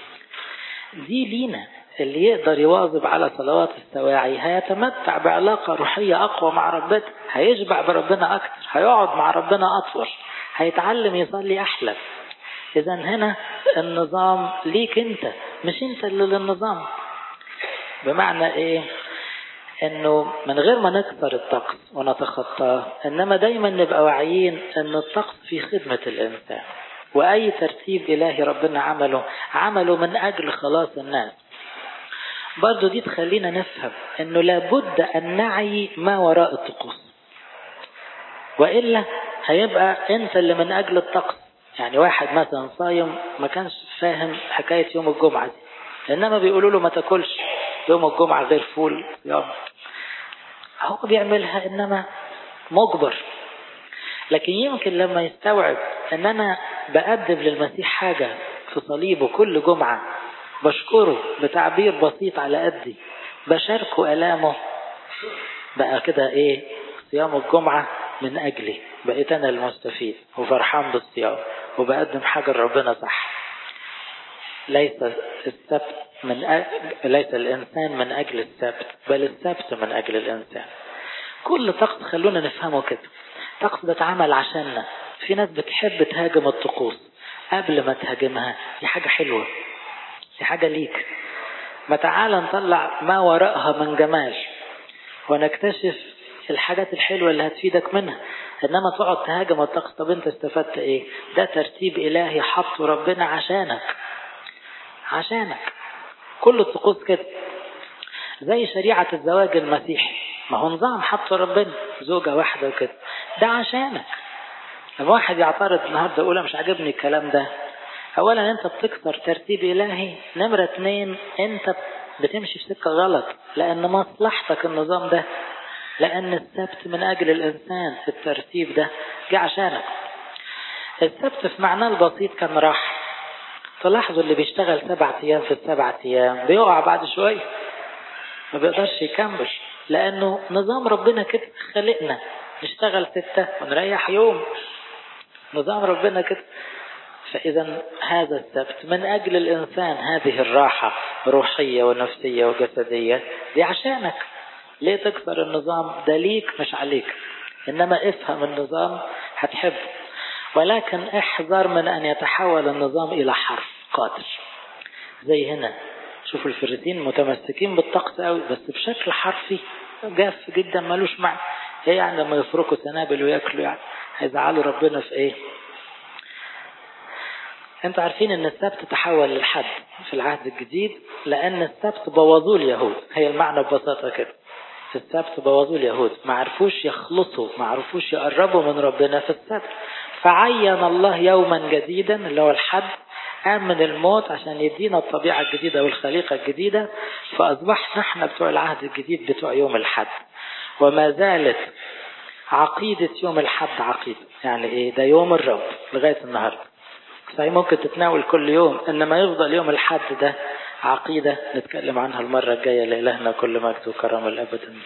دي لينا اللي يقدر يواظب على صلوات السواعي هيتمتع بعلاقة روحية أقوى مع ربنا هيشبع بربنا أكتر هيقعد مع ربنا أطول هيتعلم يصلي أحلى إذا هنا النظام ليك أنت مش أنت اللي للنظام بمعنى إيه انه من غير ما نكسر الطقس ونتخطاه انما دايما نبقى واعيين ان الطقس في خدمة الانسان واي ترتيب الهي ربنا عمله عمله من اجل خلاص الناس برضو دي تخلينا نفهم انه لابد ان نعي ما وراء الطقوس والا هيبقى انت اللي من اجل الطقس يعني واحد مثلا صايم ما كانش فاهم حكاية يوم الجمعة دي انما بيقولوا له ما تاكلش يوم الجمعة غير فول يوم هو بيعملها انما مجبر لكن يمكن لما يستوعب ان انا بقدم للمسيح حاجة في صليبه كل جمعة بشكره بتعبير بسيط على قدي بشاركه ألامه بقى كده ايه صيام الجمعة من أجلي بقيت أنا المستفيد وفرحان بالصيام وبقدم حاجة لربنا صح ليس السبت من أجل ليس الإنسان من أجل السبت بل السبت من أجل الإنسان كل طقس خلونا نفهمه كده طقس ده اتعمل عشاننا في ناس بتحب تهاجم الطقوس قبل ما تهاجمها دي حاجة حلوة دي حاجة ليك ما تعال نطلع ما وراءها من جمال ونكتشف الحاجات الحلوة اللي هتفيدك منها انما تقعد تهاجم الطقس طب انت استفدت ايه ده ترتيب الهي حطه ربنا عشانك عشانك كل الطقوس كده زي شريعة الزواج المسيحي ما هو نظام حطه ربنا زوجة واحدة وكده ده عشانك لما واحد يعترض النهارده يقول مش عاجبني الكلام ده اولا انت بتكسر ترتيب الهي نمرة اتنين انت بتمشي في سكة غلط لان مصلحتك النظام ده لان السبت من اجل الانسان في الترتيب ده جه عشانك السبت في معناه البسيط كان راحة تلاحظوا اللي بيشتغل سبع ايام في السبع ايام بيقع بعد شوية ما بيقدرش يكمل لانه نظام ربنا كده خلقنا نشتغل ستة ونريح يوم نظام ربنا كده فإذا هذا السبت من أجل الإنسان هذه الراحة روحية ونفسية وجسدية دي عشانك ليه تكسر النظام ده ليك مش عليك إنما افهم النظام هتحبه ولكن احذر من أن يتحول النظام إلى حرف قاتل زي هنا شوفوا الفريسين متمسكين بالطقس قوي بس بشكل حرفي جاف جدا ملوش معنى ايه يعني لما يفركوا سنابل وياكلوا يعني هيزعلوا ربنا في ايه انتوا عارفين ان السبت تحول للحد في العهد الجديد لان السبت بوظوه اليهود هي المعنى ببساطة كده في السبت بوظوه اليهود ما عرفوش يخلصوا ما عرفوش يقربوا من ربنا في السبت فعين الله يوما جديدا اللي هو الحد قام من الموت عشان يدينا الطبيعة الجديدة والخليقة الجديدة فأصبحنا احنا بتوع العهد الجديد بتوع يوم الحد وما زالت عقيدة يوم الحد عقيدة يعني ايه ده يوم الرب لغاية النهاردة صحيح ممكن تتناول كل يوم انما يفضل يوم الحد ده عقيدة نتكلم عنها المرة الجاية لإلهنا كل مجد وكرم الأبد